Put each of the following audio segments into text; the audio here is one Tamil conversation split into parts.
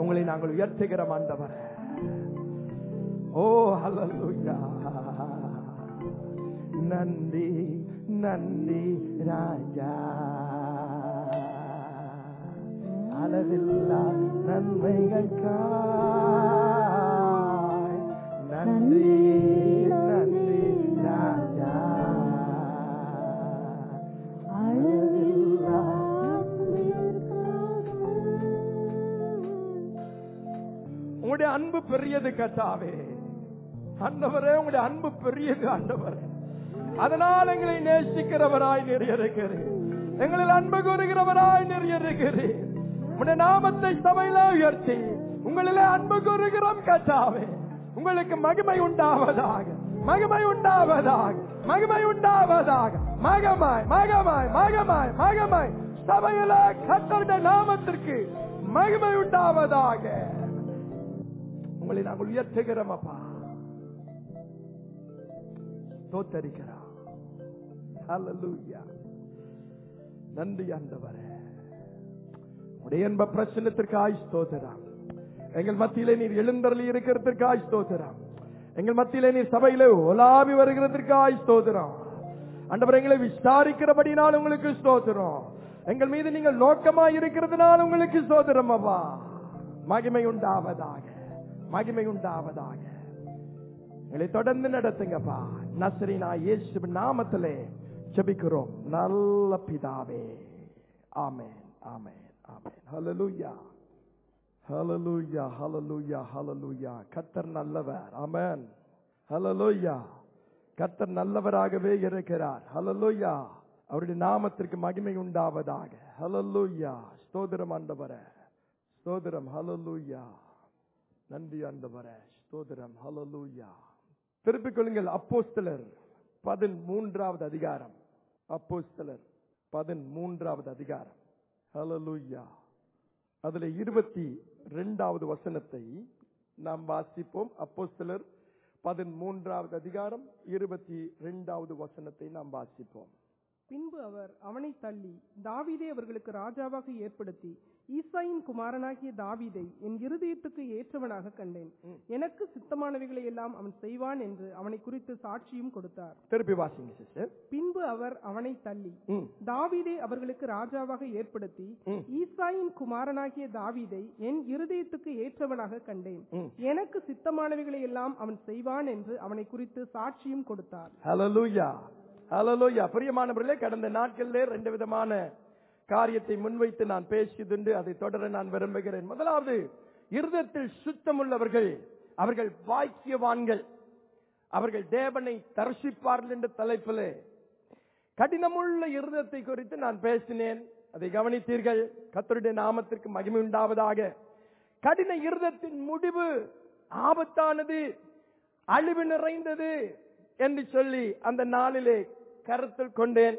உங்களை நாங்கள் உயர்த்துகிறோம் ஆண்டவரே ஓ ஹalleluya நன்றி நன்றி ராஜா அளவில்லா நன்மைகளுக்காய் நன்றி நன்றி ராஜா அளவில்லா உங்களுடைய அன்பு பெரியது கத்தாவே ஆண்டவரே உங்களுடைய அன்பு பெரியது ஆண்டவரே அதனால் எங்களை நேசிக்கிறவராய் நிறைய இருக்கிறேன் எங்களில் அன்பு கூறுகிறவராய் நிறைய இருக்கிறேன் உங்களுடைய நாமத்தை சபையில உயர்த்தி உங்களிலே அன்பு கூறுகிறோம் கத்தாவே உங்களுக்கு மகிமை உண்டாவதாக மகிமை உண்டாவதாக மகிமை உண்டாவதாக மகமாய் மகமாய் மகமாய் மகமாய் சபையில கத்தருடைய நாமத்திற்கு மகிமை உண்டாவதாக உங்களை நாங்கள் உயர்த்துகிறோம் அப்பா தோத்தரிக்கிறோம் Hallelujah. நன்றி ஆண்டவரே உடைய என்ப பிரச்சனத்திற்காய் ஸ்தோத்திரம் எங்கள் மத்தியிலே நீர் எழுந்தருளி இருக்கிறதற்காய் ஸ்தோத்திரம் எங்கள் மத்தியிலே நீர் சபையிலே ஒலாவி வருகிறதற்காய் ஸ்தோத்திரம் ஆண்டவர் எங்களை விசாரிக்கிறபடினால் உங்களுக்கு ஸ்தோத்திரம் எங்கள் மீது நீங்கள் நோக்கமாய் இருக்கிறதுனால் உங்களுக்கு ஸ்தோத்திரம் அப்பா மகிமை உண்டாவதாக மகிமை உண்டாவதாக எங்களை தொடர்ந்து நடத்துங்கப்பா நசரினா இயேசு நாமத்திலே ஜெபிக்கிறோம் நல்ல பிதாவே ஆமென் ஆமென் ஆமென் ஹalleluya ஹalleluya ஹalleluya ஹalleluya கர்த்தர் நல்லவர் ஆமென் ஹalleluya கர்த்தர் நல்லவராகவே இருக்கிறார் ஹalleluya அவருடைய நாமத்திற்கு மகிமை உண்டாவதாக ஹalleluya ஸ்தோத்திரம் ஆண்டவரே ஸ்தோத்திரம் ஹalleluya நன்றி ஆண்டவரே ஸ்தோத்திரம் ஹalleluya திருப்பிக் கொள்ளுங்கள் அப்போஸ்தலர் பதிமூன்றாவது அதிகாரம் அப்போஸ்தலர் பதிமூன்றாவது அதிகாரம் ஹalleluya அதுல இருபத்தி ரெண்டாவது வசனத்தை நாம் வாசிப்போம் அப்போஸ்தலர் பதிமூன்றாவது அதிகாரம் இருபத்தி ரெண்டாவது வசனத்தை நாம் வாசிப்போம் பின்பு அவர் அவனை தள்ளி தாவீதை அவர்களுக்கு ராஜாவாக ஏற்படுத்தி ஈசாயின் குமாரனாகிய தாவீதை என் இருதயத்துக்கு ஏற்றவனாக கண்டேன் எனக்கு சித்தமானவைகளை எல்லாம் அவன் செய்வான் என்று அவனை குறித்து சாட்சியும் கொடுத்தார் திருப்பி வாசிங்க சிஸ்டர் பின்பு அவர் அவனை தள்ளி ம் தாவீதை அவர்களுக்கு ராஜாவாக ஏற்படுத்தி ம். ஈசாயின் குமாரனாகிய தாவீதை என் இருதயத்துக்கு ஏற்றவனாக கண்டேன் ம். எனக்கு சித்தமானவைகளை எல்லாம் அவன் செய்வான் என்று அவனை குறித்து சாட்சியும் கொடுத்தார் ஹalleluya ஹalleluya பிரியமானவர்களே கடந்த நாட்களிலே ரெண்டு விதமான காரியத்தை முன்வைத்து நான் பேசியதுண்டு அதை தொடர நான் விரும்புகிறேன் முதலாவது இருதயத்தில் சுத்தமுள்ளவர்கள் அவர்கள் பாக்கியவான்கள் அவர்கள் தேவனை தரிசிப்பார்கள் என்ற தலைப்பிலே கடினமுள்ள இருதயத்தை குறித்து நான் பேசினேன் அதை கவனித்தீர்கள் கத்தருடைய நாமத்திற்கு மகிமை உண்டாவதாக கடின இருதத்தின் முடிவு ஆபத்தானது அழிவு நிறைந்தது என்று சொல்லி அந்த நாளிலே கருத்தில் கொண்டேன்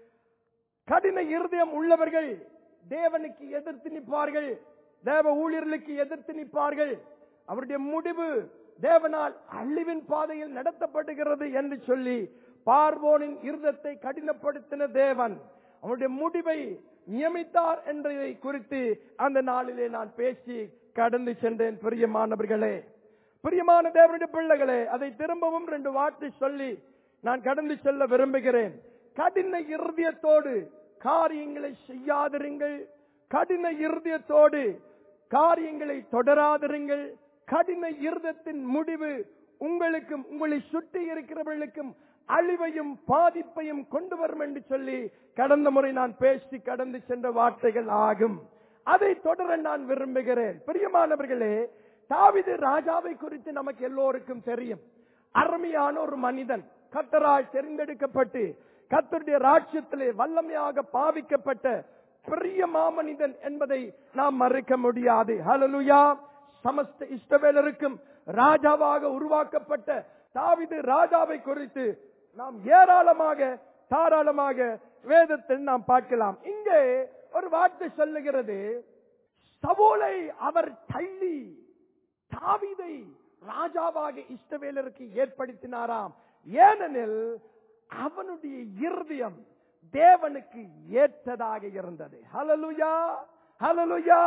கடின இருதயம் உள்ளவர்கள் தேவனுக்கு எதிர்த்து நிற்பார்கள் தேவ ஊழியர்களுக்கு எதிர்த்து நிற்பார்கள் அவருடைய முடிவு தேவனால் அழிவின் பாதையில் நடத்தப்படுகிறது என்று சொல்லி பார்வோனின் இருதத்தை கடினப்படுத்தின தேவன் அவருடைய முடிவை நியமித்தார் என்பதை குறித்து அந்த நாளிலே நான் பேசி கடந்து சென்றேன் பிரியமானவர்களே பிரியமான தேவனுடைய பிள்ளைகளே அதை திரும்பவும் ரெண்டு வார்த்தை சொல்லி நான் கடந்து செல்ல விரும்புகிறேன் கடின இருதயத்தோடு காரியங்களை செய்யாதிருங்கள் கடின இருதயத்தோடு காரியங்களை தொடராதிருங்கள் கடின இருதத்தின் முடிவு உங்களுக்கும் உங்களை சுற்றி இருக்கிறவர்களுக்கும் அழிவையும் பாதிப்பையும் கொண்டு வரும் என்று சொல்லி கடந்த முறை நான் பேசி கடந்து சென்ற வார்த்தைகள் ஆகும் அதை தொடர நான் விரும்புகிறேன் பிரியமானவர்களே தாவிது ராஜாவை குறித்து நமக்கு எல்லோருக்கும் தெரியும் அருமையான ஒரு மனிதன் கத்தரால் தெரிந்தெடுக்கப்பட்டு கத்தருடைய ராஜ்யத்திலே வல்லமையாக பாவிக்கப்பட்ட பெரிய மாமனிதன் என்பதை நாம் மறுக்க முடியாது ஹalleluya சமஸ்த இஷ்டவேலருக்கும் ராஜாவாக உருவாக்கப்பட்ட தாவிது ராஜாவை குறித்து நாம் ஏராளமாக தாராளமாக வேதத்தில் நாம் பார்க்கலாம் இங்கே ஒரு வார்த்தை சொல்லுகிறது சவோலை அவர் தள்ளி தாவிதை ராஜாவாக இஷ்டவேலருக்கு ஏற்படுத்தினாராம் ஏனெனில் அவனுடைய இருதயம் தேவனுக்கு ஏற்றதாக இருந்தது ஹalleluya ஹalleluya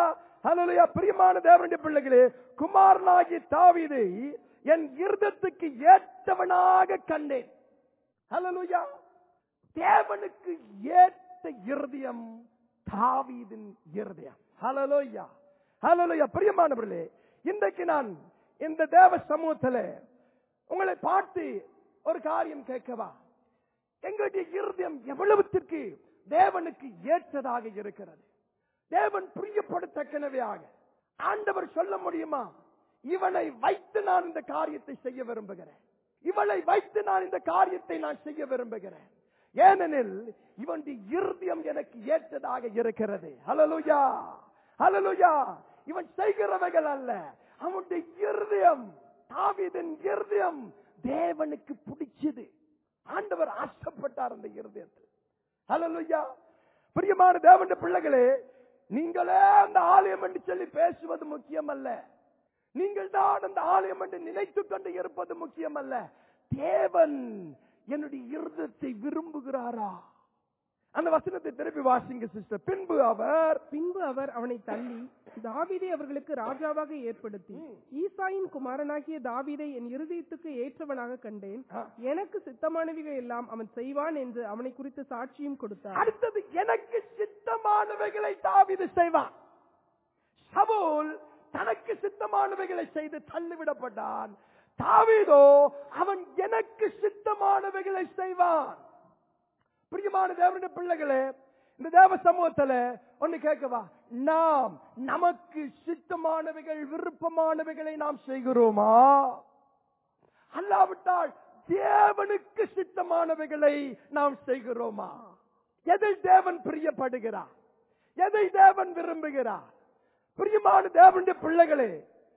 ஹalleluya பிரியமான தேவனுடைய பிள்ளைகளே குமாரனாகி தாவீதை என் இருதத்துக்கு ஏற்றவனாக கண்டேன் ஹalleluya தேவனுக்கு ஏற்ற இருதயம் தாவீதின் இருதயம் ஹalleluya ஹalleluya பிரியமானவர்களே இன்றைக்கு நான் இந்த தேவ சமூகத்துல உங்களை பார்த்து ஒரு காரியம் கேட்கவா எங்களுடைய இருதயம் எவ்வளவுத்திற்கு தேவனுக்கு ஏற்றதாக இருக்கிறது தேவன் பிரியப்படத்தக்கனவையாக ஆண்டவர் சொல்ல முடியுமா இவனை வைத்து நான் இந்த காரியத்தை செய்ய விரும்புகிறேன் இவளை வைத்து நான் இந்த காரியத்தை நான் செய்ய விரும்புகிறேன் ஏனெனில் இவனுடைய இருதயம் எனக்கு ஏற்றதாக இருக்கிறது ஹalleluya ஹalleluya இவன் செய்கிறவைகள் அல்ல அவனுடைய இருதயம் தாவீதின் இருதயம் தேவனுக்கு பிடிச்சது ஆண்டவர் ஆசைப்பட்டார் அந்த இருதயத்தில் ஹalleluya பிரியமான தேவனுடைய பிள்ளைகளே நீங்களே அந்த ஆலயம் என்று சொல்லி பேசுவது முக்கியம் அல்ல நீங்கள் தான் அந்த ஆலயம் என்று நினைத்துக் கொண்டு இருப்பது முக்கியம் அல்ல தேவன் என்னுடைய இருதத்தை விரும்புகிறாரா அந்த வசனத்தை திருப்பி வாசிங்க சிஸ்டர் பின்பு அவர் பின்பு அவர் அவனை தள்ளி தாவீதை அவர்களுக்கு ராஜாவாக ஏற்படுத்தி ஈசாயின் குமாரனாகிய தாவீதை என் இருதயத்துக்கு ஏற்றவனாக கண்டேன் ஆ. எனக்கு சித்தமானவைகள் எல்லாம் அவன் செய்வான் என்று அவனை குறித்து சாட்சியும் கொடுத்தார் அடுத்தது எனக்கு சித்தமானவைகளை தாவீது செய்வான் சவுல் தனக்கு சித்தமானவைகளை செய்து தள்ளிவிடப்பட்டான் தாவீதோ அவன் எனக்கு சித்தமானவைகளை செய்வான் பிரியமான தேவனுடைய பிள்ளைகளே இந்த தேவ சமூகத்துல ஒண்ணு கேட்கவா நாம் நமக்கு சித்தமானவைகள் விருப்பமானவைகளை நாம் செய்கிறோமா அல்லாவிட்டால் தேவனுக்கு சித்தமானவைகளை நாம் செய்கிறோமா எதை தேவன் பிரியப்படுகிறார் எதை தேவன் விரும்புகிறார் பிரியமான தேவனுடைய பிள்ளைகளே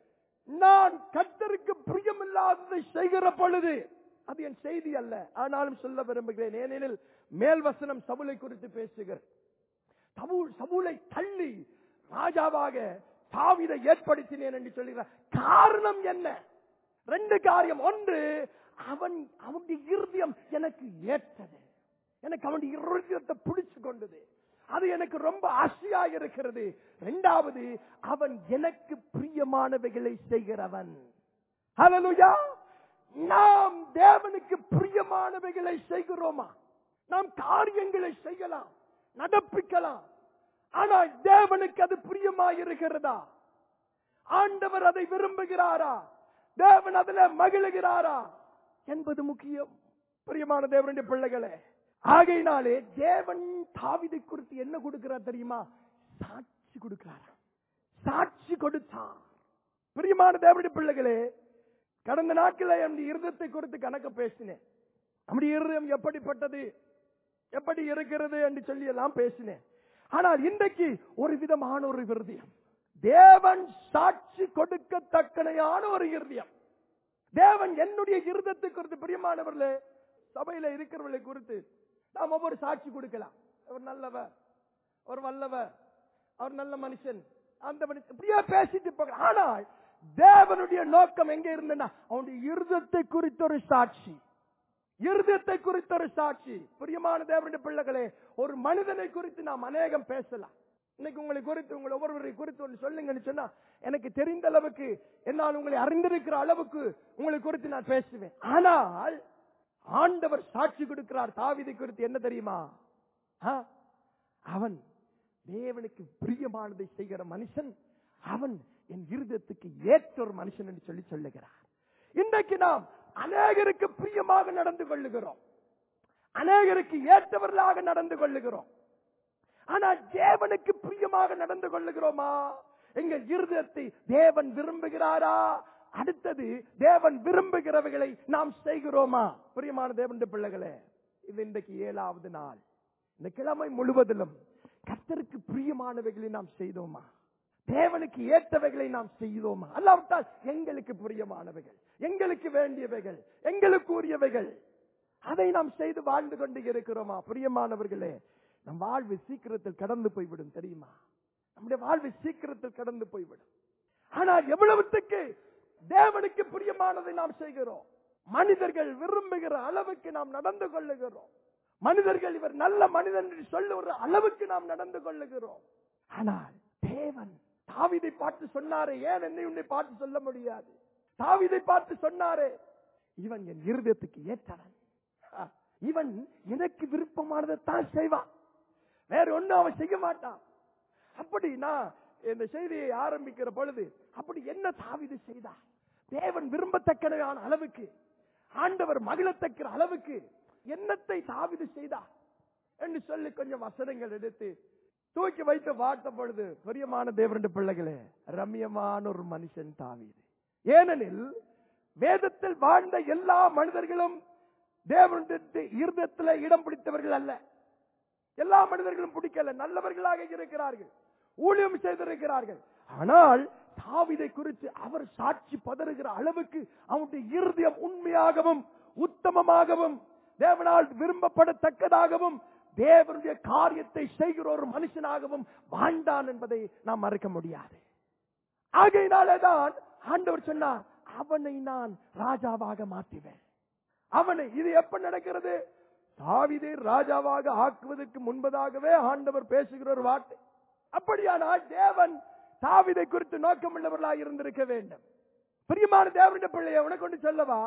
நான் கர்த்தருக்கு பிரியமில்லாததை செய்கிற பொழுது அது என் செய்தி அல்ல ஆனாலும் சொல்ல விரும்புகிறேன் ஏனெனில் மேல் வசனம் சவுலை குறித்து பேசுகிறேன் சவுல் சவுலை தள்ளி ராஜாவாக தாவீதை ஏற்படுத்தினேன் என்று சொல்லுகிறார் காரணம் என்ன ரெண்டு காரியம் ஒன்று அவன் அவனுடைய இருதயம் எனக்கு ஏற்றது எனக்கு அவனுடைய இருதயத்தை பிடிச்சு கொண்டது அது எனக்கு ரொம்ப ஆசையாக இருக்கிறது இரண்டாவது அவன் எனக்கு பிரியமானவைகளை செய்கிறவன் ஹalleluya நாம் தேவனுக்கு பிரியமானவைகளை செய்கிறோமா நாம் காரியங்களை செய்யலாம் நடப்பிக்கலாம் ஆனால் தேவனுக்கு அது பிரியமாய் இருக்கிறதா ஆண்டவர் அதை விரும்புகிறாரா தேவன் அதுல மகிழுகிறாரா என்பது முக்கியம் பிரியமான தேவனுடைய பிள்ளைகளே ஆகையினாலே தேவன் தாவிதை குறித்து என்ன கொடுக்கிறார் தெரியுமா சாட்சி கொடுக்கிறாரா சாட்சி கொடுத்தான் பிரியமான தேவனுடைய பிள்ளைகளே கடந்த நாட்களில் என்னுடைய இருதயத்தை குறித்து கணக்கு பேசினேன் நம்முடைய இருதயம் எப்படிப்பட்டது எப்படி இருக்கிறது என்று சொல்லி எல்லாம் பேசினேன் ஆனால் இன்றைக்கு ஒரு விதமான ஒரு இருதயம் தேவன் சாட்சி கொடுக்கத்தக்கனையான ஒரு இருதயம் தேவன் என்னுடைய இருதத்தை குறித்து பிரியமானவர்களே சபையில இருக்கிறவர்களை குறித்து நாம் ஒவ்வொரு சாட்சி கொடுக்கலாம் அவர் நல்லவர் அவர் வல்லவர் அவர் நல்ல மனுஷன் அந்த மனுஷன் இப்படியே பேசிட்டு போக ஆனால் தேவனுடைய நோக்கம் எங்க இருந்ததுன்னா அவனுடைய இருதத்தை குறித்த ஒரு சாட்சி இருதயத்தை குறித்த ஒரு சாட்சி பிரியமான தேவனுடைய பிள்ளைகளே ஒரு மனிதனை குறித்து நாம் அநேகம் பேசலாம் இன்னைக்கு உங்களை குறித்து உங்களை ஒவ்வொருவரை குறித்து ஒன்று சொல்லுங்கன்னு சொன்னா எனக்கு தெரிந்த அளவுக்கு என்னால் உங்களை அறிந்திருக்கிற அளவுக்கு உங்களை குறித்து நான் பேசுவேன் ஆனால் ஆண்டவர் சாட்சி கொடுக்கிறார் தாவிதை குறித்து என்ன தெரியுமா ஆ? அவன் தேவனுக்கு பிரியமானதை செய்கிற மனுஷன் அவன் என் இருதயத்துக்கு ஏற்ற ஒரு மனுஷன் என்று சொல்லி சொல்லுகிறார் இன்றைக்கு நாம் அநேகருக்கு பிரியமாக நடந்து கொள்ளுகிறோம் அநேகருக்கு ஏற்றவர்களாக நடந்து கொள்ளுகிறோம் ஆனால் தேவனுக்கு பிரியமாக நடந்து கொள்ளுகிறோமா எங்கள் இருதயத்தை தேவன் விரும்புகிறாரா அடுத்தது தேவன் விரும்புகிறவைகளை நாம் செய்கிறோமா பிரியமான தேவனுடைய பிள்ளைகளே இது இன்றைக்கு ஏழாவது நாள் இந்த கிழமை முழுவதிலும் கர்த்தருக்கு பிரியமானவைகளை நாம் செய்தோமா தேவனுக்கு ஏற்றவைகளை நாம் செய்தோமா அல்லாவிட்டால் எங்களுக்கு பிரியமானவைகள் எங்களுக்கு வேண்டியவைகள் எங்களுக்கு உரியவைகள் அதை நாம் செய்து வாழ்ந்து கொண்டு இருக்கிறோமா பிரியமானவர்களே நம் வாழ்வு சீக்கிரத்தில் கடந்து போய்விடும் தெரியுமா நம்முடைய வாழ்வு சீக்கிரத்தில் கடந்து போய்விடும் ஆனால் எவ்வளவுத்துக்கு தேவனுக்கு பிரியமானதை நாம் செய்கிறோம் மனிதர்கள் விரும்புகிற அளவுக்கு நாம் நடந்து கொள்ளுகிறோம் மனிதர்கள் இவர் நல்ல மனிதன் என்று சொல்லுகிற அளவுக்கு நாம் நடந்து கொள்ளுகிறோம் ஆனால் தேவன் தாவீதை பார்த்து சொன்னாரே ஏன் என்னை உன்னை பார்த்து சொல்ல முடியாது தாவீதை பார்த்து சொன்னாரே இவன் என் இருதயத்துக்கு ஏற்றவன் ஆ, இவன் எனக்கு விருப்பமானதை தான் செய்வான் வேற ஒண்ணும் அவன் செய்ய மாட்டான் அப்படி நான் இந்த செய்தியை ஆரம்பிக்கிற பொழுது அப்படி என்ன தாவீது செய்தார் தேவன் விரும்பத்தக்கதான அளவுக்கு ஆண்டவர் மகிழத்தக்கிற அளவுக்கு என்னத்தை தாவீது செய்தார் என்று சொல்லி கொஞ்சம் வசனங்கள் எடுத்து தூக்கி வைத்து பார்த்த பொழுது பிரியமான தேவனுடைய பிள்ளைகளே ரம்யமான ஒரு மனுஷன் தாவீது ஏனெனில் வேதத்தில் வாழ்ந்த எல்லா மனிதர்களும் தேவனுடைய இருதயத்தில் இடம் பிடித்தவர்கள் அல்ல எல்லா மனிதர்களும் பிடிக்கல நல்லவர்களாக இருக்கிறார்கள் ஊழியம் செய்திருக்கிறார்கள் ஆனால் தாவிதை குறித்து அவர் சாட்சி பதறுகிற அளவுக்கு அவனுடைய இருதயம் உண்மையாகவும் உத்தமமாகவும் தேவனால் விரும்பப்படத்தக்கதாகவும் தேவனுடைய காரியத்தை செய்கிற ஒரு மனுஷனாகவும் வாழ்ந்தான் என்பதை நாம் மறக்க முடியாது ஆகையினாலேதான் ஆண்டவர் சொன்னார் அவனை நான் ராஜாவாக மாற்றுவேன் அவனை இது எப்ப நடக்கிறது தாவிதை ராஜாவாக ஆக்குவதற்கு முன்பதாகவே ஆண்டவர் பேசுகிற ஒரு வார்த்தை அப்படியானால் தேவன் தாவிதை குறித்து நோக்கமுள்ளவர்களாக இருந்திருக்க வேண்டும் பிரியமான தேவனுடைய பிள்ளையை உனக்கு கொண்டு சொல்லவா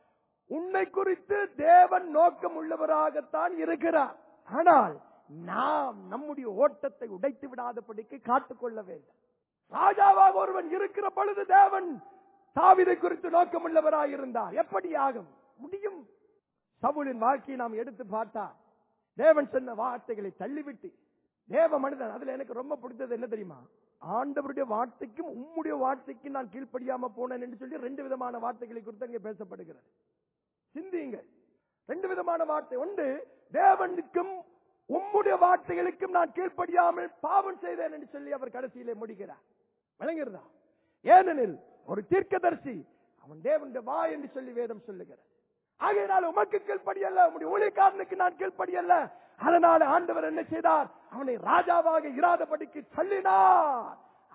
உன்னை குறித்து தேவன் நோக்கம் உள்ளவராகத்தான் இருக்கிறார் ஆனால் நாம் நம்முடைய ஓட்டத்தை உடைத்து விடாதபடிக்கு காத்துக்கொள்ள வேண்டும் ராஜாவாக ஒருவன் இருக்கிற பொழுது தேவன் தாவிதை குறித்து நோக்கம் உள்ளவராக இருந்தார் எப்படி ஆகும் முடியும் சவுலின் வாழ்க்கையை நாம் எடுத்து பார்த்தா தேவன் சொன்ன வார்த்தைகளை தள்ளிவிட்டு தேவ மனிதன் அதுல எனக்கு ரொம்ப பிடித்தது என்ன தெரியுமா ஆண்டவருடைய வார்த்தைக்கும் உம்முடைய வார்த்தைக்கும் நான் கீழ்ப்படியாம போனேன் என்று சொல்லி ரெண்டு விதமான வார்த்தைகளை குறித்து அங்கே பேசப்படுகிறது சிந்தியுங்க ரெண்டு விதமான வார்த்தை ஒன்று தேவனுக்கும் உம்முடைய வார்த்தைகளுக்கும் நான் கீழ்ப்படியாமல் பாவம் செய்தேன் என்று சொல்லி அவர் கடைசியிலே முடிக்கிறார் விளங்குகிறதா ஏனெனில் ஒரு தீர்க்கதரிசி அவன் தேவனுடைய வா என்று சொல்லி வேதம் சொல்லுகிறார் ஆகையினால் உமக்கு கீழ்ப்படியல்ல உம்முடைய ஊழியக்காரனுக்கு நான் கீழ்ப்படியல்ல அதனால ஆண்டவர் என்ன செய்தார் அவனை ராஜாவாக இராதபடிக்கு தள்ளினார்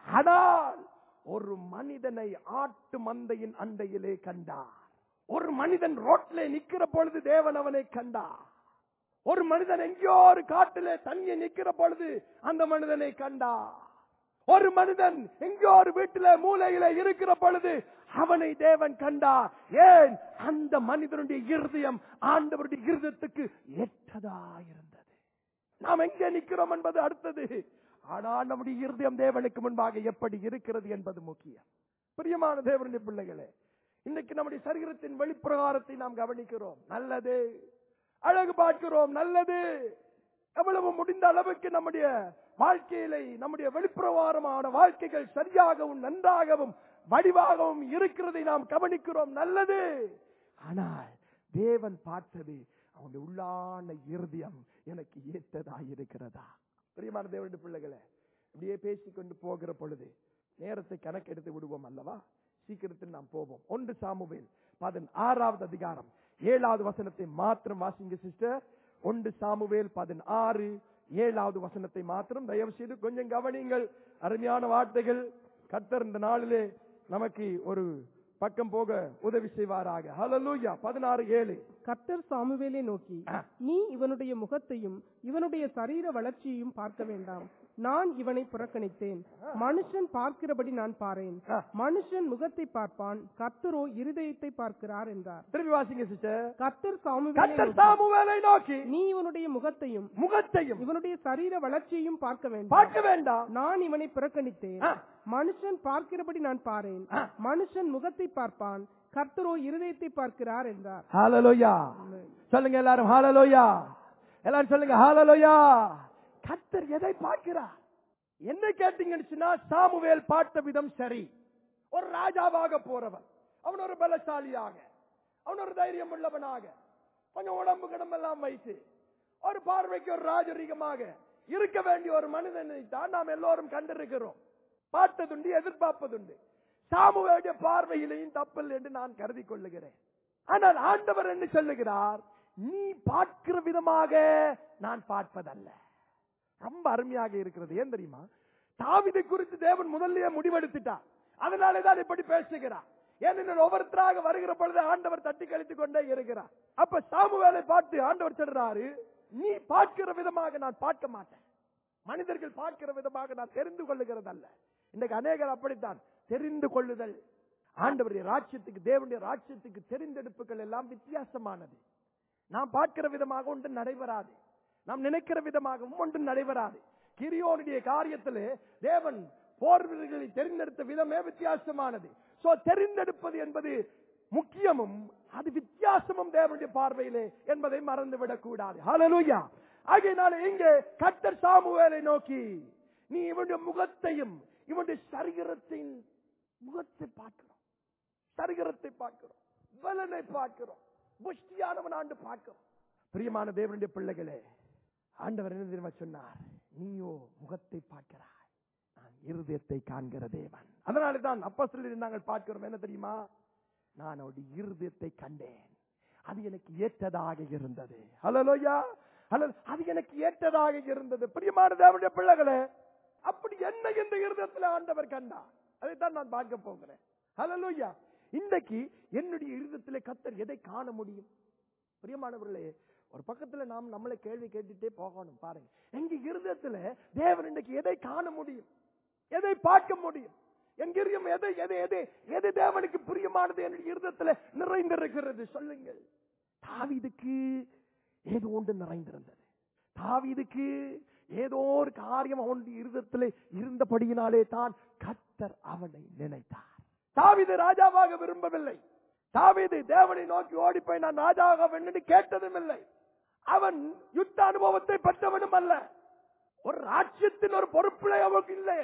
ஆனால் ஒரு மனிதனை ஆட்டு மந்தையின் அண்டையிலே கண்டார் ஒரு மனிதன் ரோட்ல நிக்கிற பொழுது தேவன் அவனை கண்டார் ஒரு மனிதன் எங்கேயோ ஒரு காட்டிலே தங்கி நிக்கிற பொழுது அந்த மனிதனை கண்டார் ஒரு மனிதன் எங்கேயோ ஒரு வீட்டில மூலையில இருக்கிற பொழுது அவனை தேவன் கண்டார் ஏன் அந்த மனிதனுடைய இருதயம் ஆண்டவருடைய இருதயத்துக்கு ஏற்றதா இருந்தது நாம் எங்கே நிக்கிறோம் என்பது அடுத்தது ஆனால் நம்முடைய இருதயம் தேவனுக்கு முன்பாக எப்படி இருக்கிறது என்பது முக்கியம் பிரியமான தேவனுடைய பிள்ளைகளே இன்னைக்கு நம்முடைய சரீரத்தின் வெளிப்பிரகாரத்தை நாம் கவனிக்கிறோம் நல்லது அழகு பார்க்கிறோம் நல்லது எவ்வளவு முடிந்த அளவுக்கு நம்முடைய வாழ்க்கையிலே நம்முடைய வெளிப்பிரகாரமான வாழ்க்கைகள் சரியாகவும் நன்றாகவும் வடிவாகவும் இருக்கிறதை நாம் கவனிக்கிறோம் நல்லது ஆனால் தேவன் பார்த்தது அவனுடைய உள்ளான இருதயம் எனக்கு ஏற்றதா இருக்கிறதா பிரியமான தேவனுடைய பிள்ளைகளே இப்படியே பேசிக்கொண்டு போகிற பொழுது நேரத்தை கணக்கெடுத்து விடுவோம் அல்லவா சீக்கிரத்தில் நாம் போவோம் ஒன்று சாமுவேல் பதினாறாவது அதிகாரம் ஏழாவது வசனத்தை மாத்திரம் வாசிங்க சிஸ்டர் ஒன்று சாமுவேல் பதினாறு ஏழாவது வசனத்தை மாத்திரம் தயவு செய்து கொஞ்சம் கவனிங்கள் அருமையான வார்த்தைகள் கத்தர் இந்த நாளிலே நமக்கு ஒரு பக்கம் போக உதவி செய்வாராக ஹalleluya பதினாறு ஏழு கர்த்தர் சாமுவேலை நோக்கி ஆ. நீ இவனுடைய முகத்தையும் இவனுடைய சரீர வளர்ச்சியையும் பார்க்க வேண்டாம் நான் இவனை புறக்கணித்தேன் மனுஷன் பார்க்கிறபடி நான் பாரேன் ஆ. மனுஷன் முகத்தை பார்ப்பான் கர்த்தரோ இருதயத்தை பார்க்கிறார் என்றார் திரும்பி வாசிங்க சிஸ்டர் கர்த்தர் சாமுவேலை கத்தர் நோக்கி, சாமுவேலை நோக்கி நீ இவனுடைய முகத்தையும் முகத்தையும் இவனுடைய சரீர வளர்ச்சியையும் பார்க்க வேண்டாம் பார்க்க வேண்டாம் நான் இவனை புறக்கணித்தேன் ஆ. மனுஷன் பார்க்கிறபடி நான் பாரேன் ஆ. மனுஷன் முகத்தை பார்ப்பான் கர்த்தரோ இருதயத்தை பார்க்கிறார் என்றார் ஹalleluya சொல்லுங்க எல்லாரும் ஹalleluya எல்லாரும் சொல்லுங்க ஹalleluya கர்த்தர் எதை பார்க்கிறார் என்ன கேட்டீங்கன்னு சொன்னா சாமுவேல் பார்த்த விதம் சரி ஒரு ராஜாவாக போறவன் அவன் ஒரு பலசாலியாக அவன் ஒரு தைரியம் உள்ளவனாக கொஞ்சம் உடம்பு கிடமெல்லாம் வைத்து ஒரு பார்வைக்கு ஒரு ராஜரீகமாக இருக்க வேண்டிய ஒரு மனிதனை தான் நாம் எல்லோரும் கண்டிருக்கிறோம் பார்த்ததுண்டு எதிர்பார்ப்பதுண்டு சாமுவேலுடைய பார்வையிலையும் தப்பில்லை என்று நான் கருதி கொள்ளுகிறேன் ஆனால் ஆண்டவர் என்ன சொல்லுகிறார் நீ பார்க்கிற விதமாக நான் பார்ப்பதல்ல ரொம்ப அருமையாக இருக்கிறது ஏன் தெரியுமா தாவிதை குறித்து தேவன் முதல்லயே முடிவெடுத்துட்டார் அதனாலதான் இப்படி பேசுகிறார் ஏனெனில் ஒவ்வொருத்தராக வருகிற பொழுது ஆண்டவர் தட்டி கழித்துக் கொண்டே இருக்கிறார் அப்ப சாமுவேலை பார்த்து ஆண்டவர் சொல்றாரு நீ பார்க்கிற விதமாக நான் பார்க்க மாட்டேன் மனிதர்கள் பார்க்கிற விதமாக நான் தெரிந்து கொள்ளுகிறது அல்ல இன்னைக்கு அநேகர் அப்படித்தான் தெரிந்து கொள்ளுதல் ஆண்டவருடைய ராஜ்யத்துக்கு தேவனுடைய ராஜ்யத்துக்கு தெரிந்தெடுப்புகள் எல்லாம் வித்தியாசமானது நாம் பார்க்கிற விதமாக ஒன்று நடைபெறாது நாம் நினைக்கிற விதமாகவும் ஒன்று நடைபெறாது கிரியோனுடைய காரியத்திலே தேவன் போர் வீரர்களை தெரிந்தெடுத்த விதமே வித்தியாசமானது சோ தெரிந்தெடுப்பது என்பது முக்கியமும் அது வித்தியாசமும் தேவனுடைய பார்வையிலே என்பதை மறந்துவிடக் கூடாது ஹalleluya ஆகையினால இங்கே கர்த்தர் சாமுவேலை நோக்கி நீ இவனுடைய முகத்தையும் இவனுடைய சரீரத்தின் முகத்தை பார்க்கிறோம் சரீரத்தை பார்க்கிறோம் பலனை பார்க்கிறோம் புஷ்டியானவன் ஆண்டு பார்க்கிறோம் பிரியமான தேவனுடைய பிள்ளைகளே ஆண்டவர் என்ன தெரியுமா சொன்னார் நீயோ முகத்தை பார்க்கிறாய் நான் இருதயத்தை காண்கிற தேவன் அதனால தான் அப்பா நாங்கள் பார்க்கிறோம் என்ன தெரியுமா நான் அவருடைய இருதயத்தை கண்டேன் அது எனக்கு ஏற்றதாக இருந்தது ஹலோயா ஹலோ அது எனக்கு ஏற்றதாக இருந்தது பிரியமான தேவனுடைய பிள்ளைகளே அப்படி என்ன இந்த இருதயத்தில் ஆண்டவர் கண்டார் அதைத்தான் நான் பார்க்க போகிறேன் ஹலோயா இன்றைக்கு என்னுடைய இருதயத்திலே கத்தர் எதை காண முடியும் பிரியமானவர்களே ஒரு பக்கத்துல நாம் நம்மளை கேள்வி கேட்டுட்டே போகணும் பாருங்க எங்க இருதயத்துல தேவன் இன்றைக்கு எதை காண முடியும் எதை பார்க்க முடியும் என் இருதயம் எதை எதை எதை எது தேவனுக்கு பிரியமானது என்னுடைய இருதயத்துல நிறைந்திருக்கிறது சொல்லுங்கள் தாவீதுக்கு ஏதோ ஒன்று நிறைந்திருந்தது தாவீதுக்கு ஏதோ ஒரு காரியம் அவனுடைய இருதயத்திலே இருந்தபடியினாலே தான் கத்தர் அவனை நினைத்தார் தாவீது ராஜாவாக விரும்பவில்லை தாவீது தேவனை நோக்கி ஓடி போய் நான் ராஜாவாக வேண்டும் என்று கேட்டதும் இல்லை அவன் யுத்த அனுபவத்தை பெற்றவனும் அல்ல ஒரு ராஜ்யத்தின் ஒரு பொறுப்பிலே அவனுக்கு இல்லை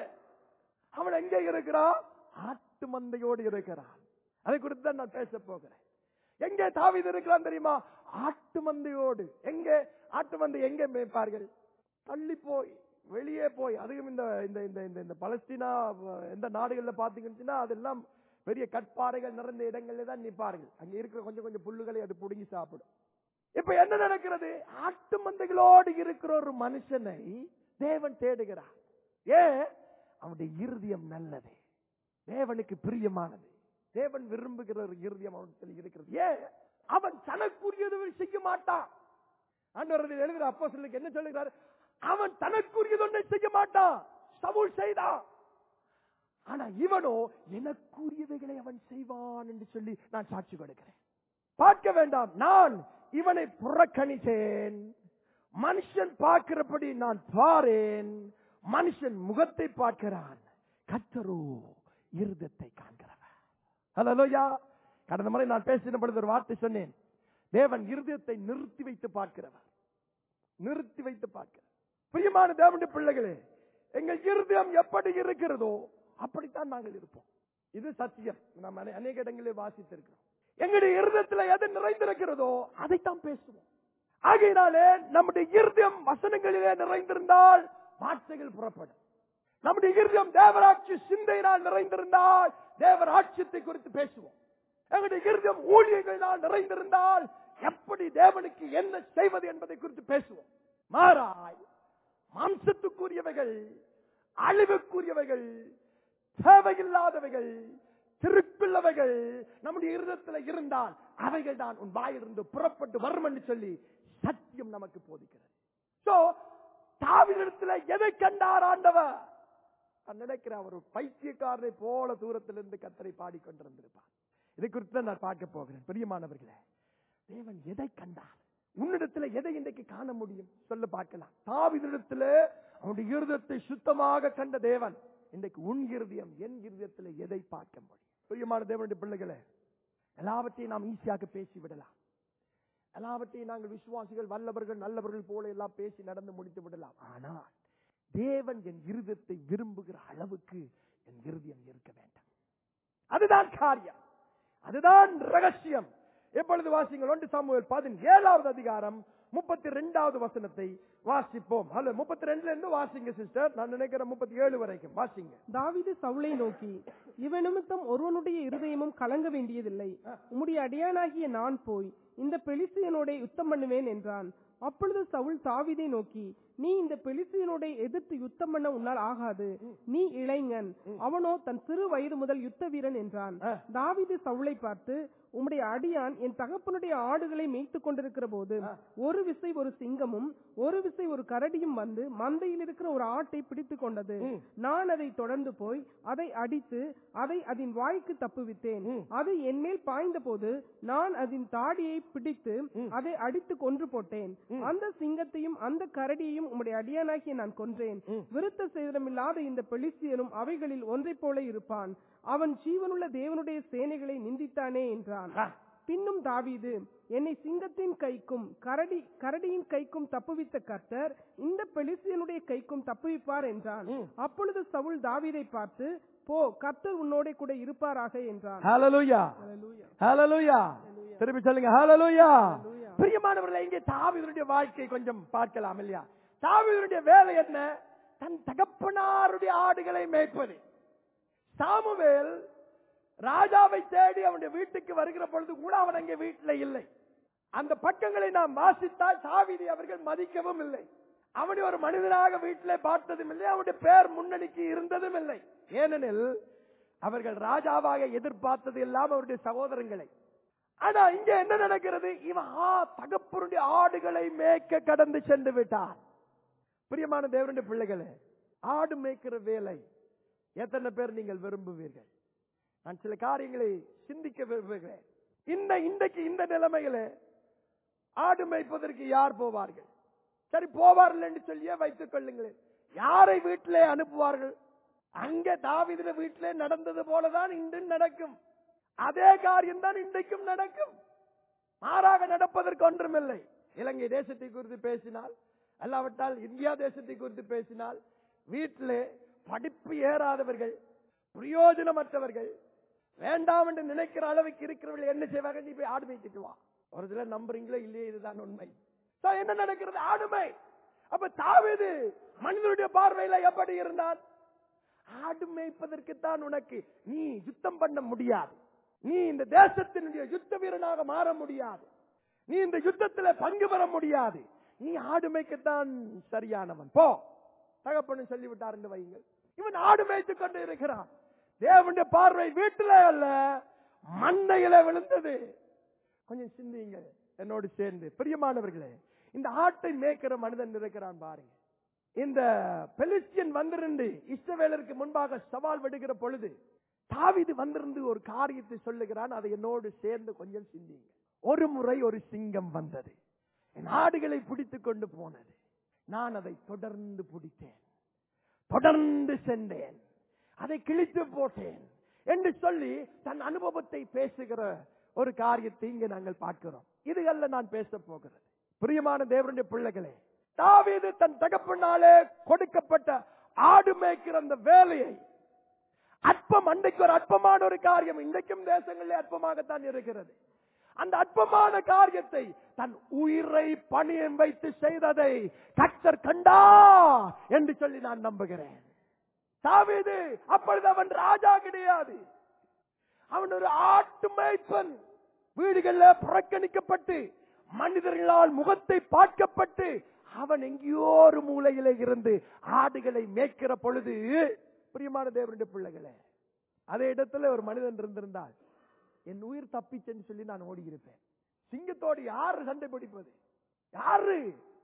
அவன் எங்கே இருக்கிறான் ஆட்டு மந்தையோடு இருக்கிறான் அதை குறித்து தான் நான் பேச போகிறேன் எங்கே தாவீது இருக்கிறான் தெரியுமா ஆட்டு மந்தையோடு எங்கே ஆட்டு மந்தை எங்கே மேய்ப்பார்கள் தள்ளி போய் வெளியே போய் அதுவும் இந்த இந்த இந்த இந்த இந்த பலஸ்தீனா அஹ், எந்த நாடுகள்ல பாத்தீங்கன்னா அதெல்லாம் பெரிய கற்பாறைகள் நிறைந்த இடங்கள்ல தான் நிற்பார்கள் அங்க இருக்கிற கொஞ்சம் கொஞ்சம் புல்லுகளை அது புடுங்கி சாப்பிடும் இப்ப என்ன நடக்கிறது ஆட்டு மந்தைகளோடு இருக்கிற ஒரு மனுஷனை தேவன் தேடுகிறார் ஏன் அவனுடைய இருதயம் நல்லது தேவனுக்கு பிரியமானது தேவன் விரும்புகிற ஒரு இருதயம் அவனுக்கு இருக்கிறது ஏன் அவன் தனக்குரியதை செய்ய மாட்டான் ஆண்டவர் அதில் எழுதுகிற அப்போ என்ன சொல்லுகிறார் அவன் தனக்குரியது ஒன்றை செய்ய மாட்டான் சவுல் செய்தான் ஆனா இவனோ எனக்குரியவைகளை அவன் செய்வான் என்று சொல்லி நான் சாட்சி கொடுக்கிறேன் பார்க்க வேண்டாம் நான் இவனை புறக்கணித்தேன் மனுஷன் பார்க்கிறபடி நான் பாரேன் மனுஷன் முகத்தை பார்க்கிறான் கத்தரோ இருதத்தை காண்கிறவர் ஹலோயா கடந்த முறை நான் பேசின பொழுது ஒரு வார்த்தை சொன்னேன் தேவன் இருதயத்தை நிறுத்தி வைத்து பார்க்கிறவர் நிறுத்தி வைத்து பார்க்கிறார் பிரியமான தேவனுடைய பிள்ளைகளே எங்கள் இருதயம் எப்படி இருக்கிறதோ அப்படித்தான் நாங்கள் இருப்போம் இது சத்தியம் நாம் அனே- அநேக இடங்களில் வாசித்திருக்கிறோம் எங்களுடைய இருதயத்தில் எது நிறைந்திருக்கிறதோ அதைத்தான் பேசுவோம் ஆகையினாலே நம்முடைய இருதயம் வசனங்களிலே நிறைந்திருந்தால் வார்த்தைகள் புறப்படும் நம்முடைய இருதயம் தேவராட்சி சிந்தையினால் நிறைந்திருந்தால் தேவராட்சியத்தை குறித்து பேசுவோம் எங்களுடைய இருதயம் ஊழியங்களினால் நிறைந்திருந்தால் எப்படி தேவனுக்கு என்ன செய்வது என்பதை குறித்து பேசுவோம் மாறாய் மாம்சத்துக்குரியவைகள் அழிவுக்குரியவைகள் தேவையில்லாதவைகள் திருக்குள்ளவைகள் நம்முடைய இருதயத்தில் இருந்தால் அவைகள் தான் உன் வாயிலிருந்து புறப்பட்டு வரும் என்று சொல்லி சத்தியம் நமக்கு போதிக்கிறது சோ தாவிடத்துல எதை கண்டார் ஆண்டவர் நான் நினைக்கிறேன் அவர் ஒரு பைத்தியக்காரனை போல தூரத்திலிருந்து கத்தரை பாடிக்கொண்டிருந்திருப்பார் இதை குறித்து தான் நான் பார்க்க போகிறேன் பிரியமானவர்களே தேவன் எதை கண்டார் உன்னிடத்துல எதை இன்றைக்கு காண முடியும் சொல்ல பார்க்கலாம் தாவிதிடத்துல அவனுடைய இருதயத்தை சுத்தமாக கண்ட தேவன் இன்றைக்கு உன் இருதயம் என் இருதயத்துல எதை பார்க்க முடியும் பிரியமான தேவனுடைய பிள்ளைகளே எல்லாவற்றையும் நாம் ஈஸியாக பேசி விடலாம் எல்லாவற்றையும் நாங்கள் விசுவாசிகள் வல்லவர்கள் நல்லவர்கள் போல எல்லாம் பேசி நடந்து முடித்து விடலாம் ஆனால் தேவன் என் இருதயத்தை விரும்புகிற அளவுக்கு என் இருதயம் இருக்க வேண்டும் அதுதான் காரியம் அதுதான் ரகசியம் எப்பொழுது வாசிங்கள் ஒன்று சாமுவேல் பதினேழாவது அதிகாரம் முப்பத்தி ரெண்டாவது வசனத்தை வாசிப்போம் ஹலோ முப்பத்தி ரெண்டுல இருந்து வாசிங்க சிஸ்டர் நான் நினைக்கிறேன் முப்பத்தி ஏழு வரைக்கும் வாசிங்க தாவீது சவுலை நோக்கி இவன் நிமித்தம் ஒருவனுடைய இருதயமும் கலங்க வேண்டியதில்லை உம்முடைய அடியானாகிய நான் போய் இந்த பெலிஸ்தியனோட யுத்தம் பண்ணுவேன் என்றான் அப்பொழுது சவுல் தாவீதை நோக்கி நீ இந்த பெலிஸ்தீனோட எதிர்த்து யுத்தம் பண்ண உன்னால் ஆகாது நீ இளைஞன் அவனோ தன் சிறு வயது முதல் யுத்த வீரன் என்றான் ஆ. தாவீது சவுலை பார்த்து உம்முடைய அடியான் என் தகப்பனுடைய ஆடுகளை மேய்த்துக் கொண்டிருக்கிற போது ஒரு விசை ஒரு சிங்கமும் ஒரு விசை ஒரு கரடியும் வந்து மந்தையில் இருக்கிற ஒரு ஆட்டை பிடித்துக் கொண்டது நான் அதை தொடர்ந்து போய் அதை அடித்து அதை அதன் வாய்க்கு தப்புவித்தேன் அது என்மேல் பாய்ந்த போது நான் அதன் தாடியை பிடித்து அதை அடித்து கொன்று போட்டேன் அந்த சிங்கத்தையும் அந்த கரடியையும் உம்முடைய அடியானாகிய நான் கொன்றேன் விருத்த சேதனமில்லாத இந்த பெலிஸ்தியனும் அவைகளில் ஒன்றைப் போல இருப்பான் அவன் ஜீவனுள்ள தேவனுடைய சேனைகளை நிந்தித்தானே என்றான் ஆ. பின்னும் தாவீது என்னை சிங்கத்தின் கைக்கும் கரடி கரடியின் கைக்கும் தப்புவித்த கர்த்தர் இந்த பெலிஸ்தியனுடைய கைக்கும் தப்புவிப்பார் என்றான் அப்பொழுது சவுல் தாவீதை பார்த்து போ கர்த்தர் உன்னோட கூட இருப்பாராக என்றான் ஹalleluya Hallelujah. ஹalleluya திருப்பி சொல்லுங்க ஹalleluya பிரியமானவர்களே இங்கே தாவீதுடைய வாழ்க்கை கொஞ்சம் பார்க்கலாம் இல்லையா தாவீதுடைய வேலை என்ன தன் தகப்பனாருடைய ஆடுகளை மேய்ப்பது சாமுவேல் ராஜாவை தேடி அவனுடைய வீட்டுக்கு வருகிற பொழுது கூட அவன் அங்கே வீட்டில் இல்லை அந்த பக்கங்களை நாம் வாசித்தால் தாவீதை அவர்கள் மதிக்கவும் இல்லை அவனை ஒரு மனிதனாக வீட்டிலே பார்த்ததும் இல்லை அவனுடைய பேர் முன்னணிக்கு இருந்ததும் இல்லை ஏனெனில் அவர்கள் ராஜாவாக எதிர்பார்த்தது எல்லாம் அவருடைய சகோதரங்களை ஆனா இங்க என்ன நடக்கிறது இவன் ஆ, தகப்பனுடைய ஆடுகளை மேய்க்க கடந்து சென்று விட்டார் பிரியமான தேவனுடைய பிள்ளைகளே ஆடு மேய்க்கிற வேலை எத்தனை பேர் நீங்கள் விரும்புவீர்கள் நான் சில காரியங்களை சிந்திக்க விரும்புகிறேன் இந்த இன்றைக்கு இந்த நிலைமையில ஆடு மேய்ப்பதற்கு யார் போவார்கள் சரி போவார்கள் என்று சொல்லியே வைத்துக் கொள்ளுங்களேன் யாரை வீட்டிலே அனுப்புவார்கள் அங்க தாவிதின வீட்டிலே நடந்தது போலதான் இன்று நடக்கும் அதே காரியம் தான் இன்றைக்கும் நடக்கும் மாறாக நடப்பதற்கு ஒன்றுமில்லை இலங்கை தேசத்தை குறித்து பேசினால் அல்லாவிட்டால் இந்தியா தேசத்தை குறித்து பேசினால் வீட்டிலே படிப்பு ஏறாதவர்கள் பிரயோஜனமற்றவர்கள் வேண்டாம் என்று நினைக்கிற அளவுக்கு இருக்கிறவர்கள் என்ன செய்வாங்க நீ போய் ஆடு மேய்ச்சிட்டு வா ஒரு சிலர் நம்புறீங்களோ இல்லையே இதுதான் உண்மை So, என்ன நடக்கிறது ஆடுமை அப்ப தாவீது மனிதனுடைய பார்வையில எப்படி இருந்தான் ஆடு மேய்ப்பதற்கு தான் உனக்கு நீ யுத்தம் பண்ண முடியாது நீ இந்த தேசத்தினுடைய யுத்த வீரனாக மாற முடியாது நீ இந்த யுத்தத்தில் பங்கு பெற முடியாது நீ ஆடு மேய்க்கத்தான் சரியானவன் போ தகப்பன்னு சொல்லிவிட்டார் என்று வையுங்கள் இவன் ஆடு மேய்த்துக் கொண்டு இருக்கிறான் தேவனுடைய பார்வை வீட்டில அல்ல மண்ணையில விழுந்தது கொஞ்சம் சிந்தியுங்கள் என்னோடு சேர்ந்து பிரியமானவர்களே இந்த ஆட்டை மேய்க்கிற மனிதன் இருக்கிறான் பாருங்க இந்த பெலிஸ்டியன் வந்திருந்து இஸ்ரவேலருக்கு முன்பாக சவால் விடுகிற பொழுது தாவீது வந்திருந்து ஒரு காரியத்தை சொல்லுகிறான் அதை என்னோடு சேர்ந்து கொஞ்சம் சிந்திங்க ஒரு முறை ஒரு சிங்கம் வந்தது என் ஆடுகளை பிடித்துக் கொண்டு போனது நான் அதை தொடர்ந்து பிடித்தேன் தொடர்ந்து சென்றேன் அதை கிழித்து போட்டேன் என்று சொல்லி தன் அனுபவத்தை பேசுகிற ஒரு காரியத்தை இங்கே நாங்கள் பார்க்கிறோம் இதுகள்ல நான் பேச போகிறது பிரியமான தேவனுடைய பிள்ளைகளே தாவீது தன் தகப்பனாலே கொடுக்கப்பட்ட ஆடு மேய்க்கிற அந்த வேலையை அற்பம் அன்றைக்கு ஒரு அற்பமான ஒரு காரியம் இன்றைக்கும் தேசங்களிலே அற்பமாகத்தான் இருக்கிறது அந்த அற்பமான காரியத்தை தன் உயிரை பணியம் வைத்து செய்ததை கர்த்தர் கண்டா என்று சொல்லி நான் நம்புகிறேன் தாவீது அப்பொழுது அவன் ராஜா கிடையாது அவன் ஒரு ஆட்டு மேய்ப்பன் வீடுகள்ல புறக்கணிக்கப்பட்டு மனிதர்களால் முகத்தை பார்க்கப்பட்டு அவன் எங்கேயோ ஒரு மூலையில இருந்து ஆடுகளை மேய்க்கிற பொழுது பிரியமான தேவனுடைய பிள்ளைகளே அதே இடத்துல ஒரு மனிதன் இருந்திருந்தால் என் உயிர் தப்பிச்சேன்னு சொல்லி நான் ஓடி இருப்பேன் சிங்கத்தோடு யாரு சண்டை பிடிப்பது யாரு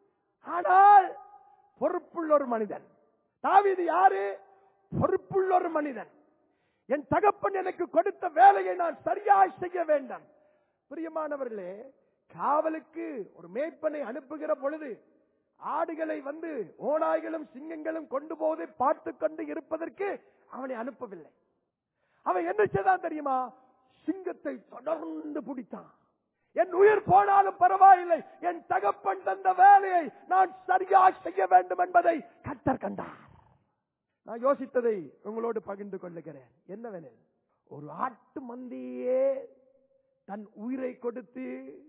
ஆனால் பொறுப்புள்ள ஒரு மனிதன் தாவீது யாரு பொறுப்புள்ள ஒரு மனிதன் என் தகப்பன் எனக்கு கொடுத்த வேலையை நான் சரியாய் செய்ய வேண்டும் பிரியமானவர்களே காவலுக்கு ஒரு மேய்ப்பனை அனுப்புகிற பொழுது ஆடுகளை வந்து ஓநாய்களும் சிங்கங்களும் கொண்டு போவதை பார்த்து கொண்டு இருப்பதற்கு அவனை அனுப்பவில்லை அவன் என்ன செய்தான் தெரியுமா சிங்கத்தை தொடர்ந்து பிடித்தான் என் உயிர் போனாலும் பரவாயில்லை என் தகப்பன் தந்த வேலையை நான் சரியாக செய்ய வேண்டும் என்பதை கத்தர் கண்டார் நான் யோசித்ததை உங்களோடு பகிர்ந்து கொள்ளுகிறேன் என்னவெனில் ஒரு ஆட்டு மந்தியே தன் உயிரை கொடுத்து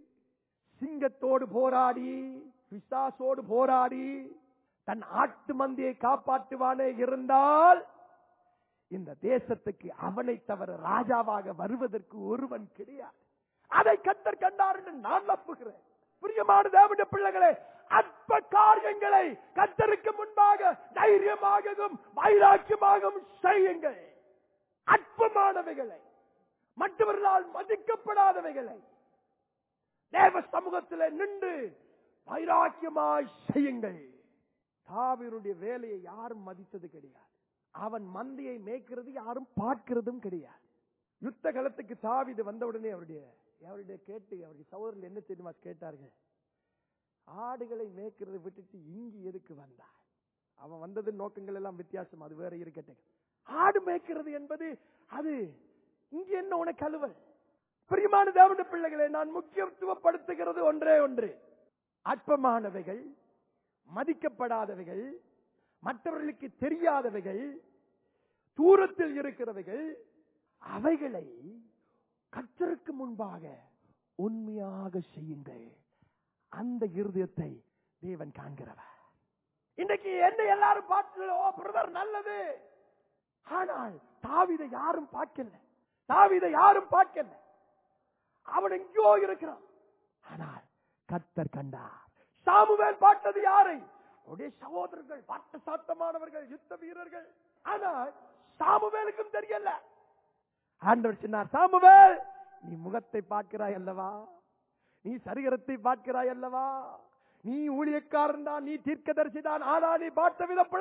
சிங்கத்தோடு போராடி பிசாசோடு போராடி தன் ஆட்டு மந்தியை காப்பாற்றுவானே இருந்தால் இந்த தேசத்துக்கு அவனை தவிர ராஜாவாக வருவதற்கு ஒருவன் கிடையாது அதை கத்தர் கண்டார் என்று நான் நம்புகிறேன் பிரியமான தேவனுடைய பிள்ளைகளே அற்ப காரியங்களை கத்தருக்கு முன்பாக தைரியமாகவும் வைராக்கியமாகவும் செய்யுங்கள் அற்பமானவைகளை மற்றவர்களால் மதிக்கப்படாதவைகளை தேவ சமூகத்தில் நின்று வைராக்கியமாய் செய்யுங்கள் தாவீருடைய வேலையை யாரும் மதித்தது கிடையாது அவன் மந்தையை மேய்க்கிறது யாரும் பார்க்கிறதும் கிடையாது யுத்த களத்துக்கு தாவீது வந்தவுடனே அவருடைய அவருடைய கேட்டு அவருடைய சகோதரர்கள் என்ன தெரியுமா கேட்டார்கள் ஆடுகளை மேய்க்கிறதை விட்டுட்டு இங்கு எதுக்கு வந்தார் அவன் வந்தது நோக்கங்கள் எல்லாம் வித்தியாசம் அது வேற இருக்கட்டும் ஆடு மேய்க்கிறது என்பது அது இங்க என்ன உனக்கு அலுவல் பிரியமான தேவனுடைய பிள்ளைகளை நான் முக்கியத்துவப்படுத்துகிறது ஒன்றே ஒன்று அற்பமானவைகள் மதிக்கப்படாதவைகள் மற்றவர்களுக்கு தெரியாதவைகள் தூரத்தில் இருக்கிறவைகள் அவைகளை கற்றருக்கு முன்பாக உண்மையாக செய்யுங்கள் அந்த இருதயத்தை தேவன் காண்கிறவர் இன்னைக்கு என்ன எல்லாரும் பார்த்து ஓ பிரதர் நல்லது ஆனால் தாவிதை யாரும் பார்க்கல தாவிதை யாரும் பார்க்கல அவன் எங்கேயோ இருக்கிறான் ஆனால் கத்தர் கண்டார் சாமுவேல் பார்த்தது யாரை அவருடைய சகோதரர்கள் வாட்ட சாத்தமானவர்கள் யுத்த வீரர்கள் ஆனால் சாமுவேலுக்கும் தெரியல ஆண்டவர் சொன்னார் சாமுவேல் நீ முகத்தை பார்க்கிறாய் அல்லவா நீ சரீரத்தை பார்க்கிறாய் அல்லவா நீ ஊழியக்காரன் தான் நீ தீர்க்கதரிசி தான் ஆனா நீ பார்த்த விதப்பட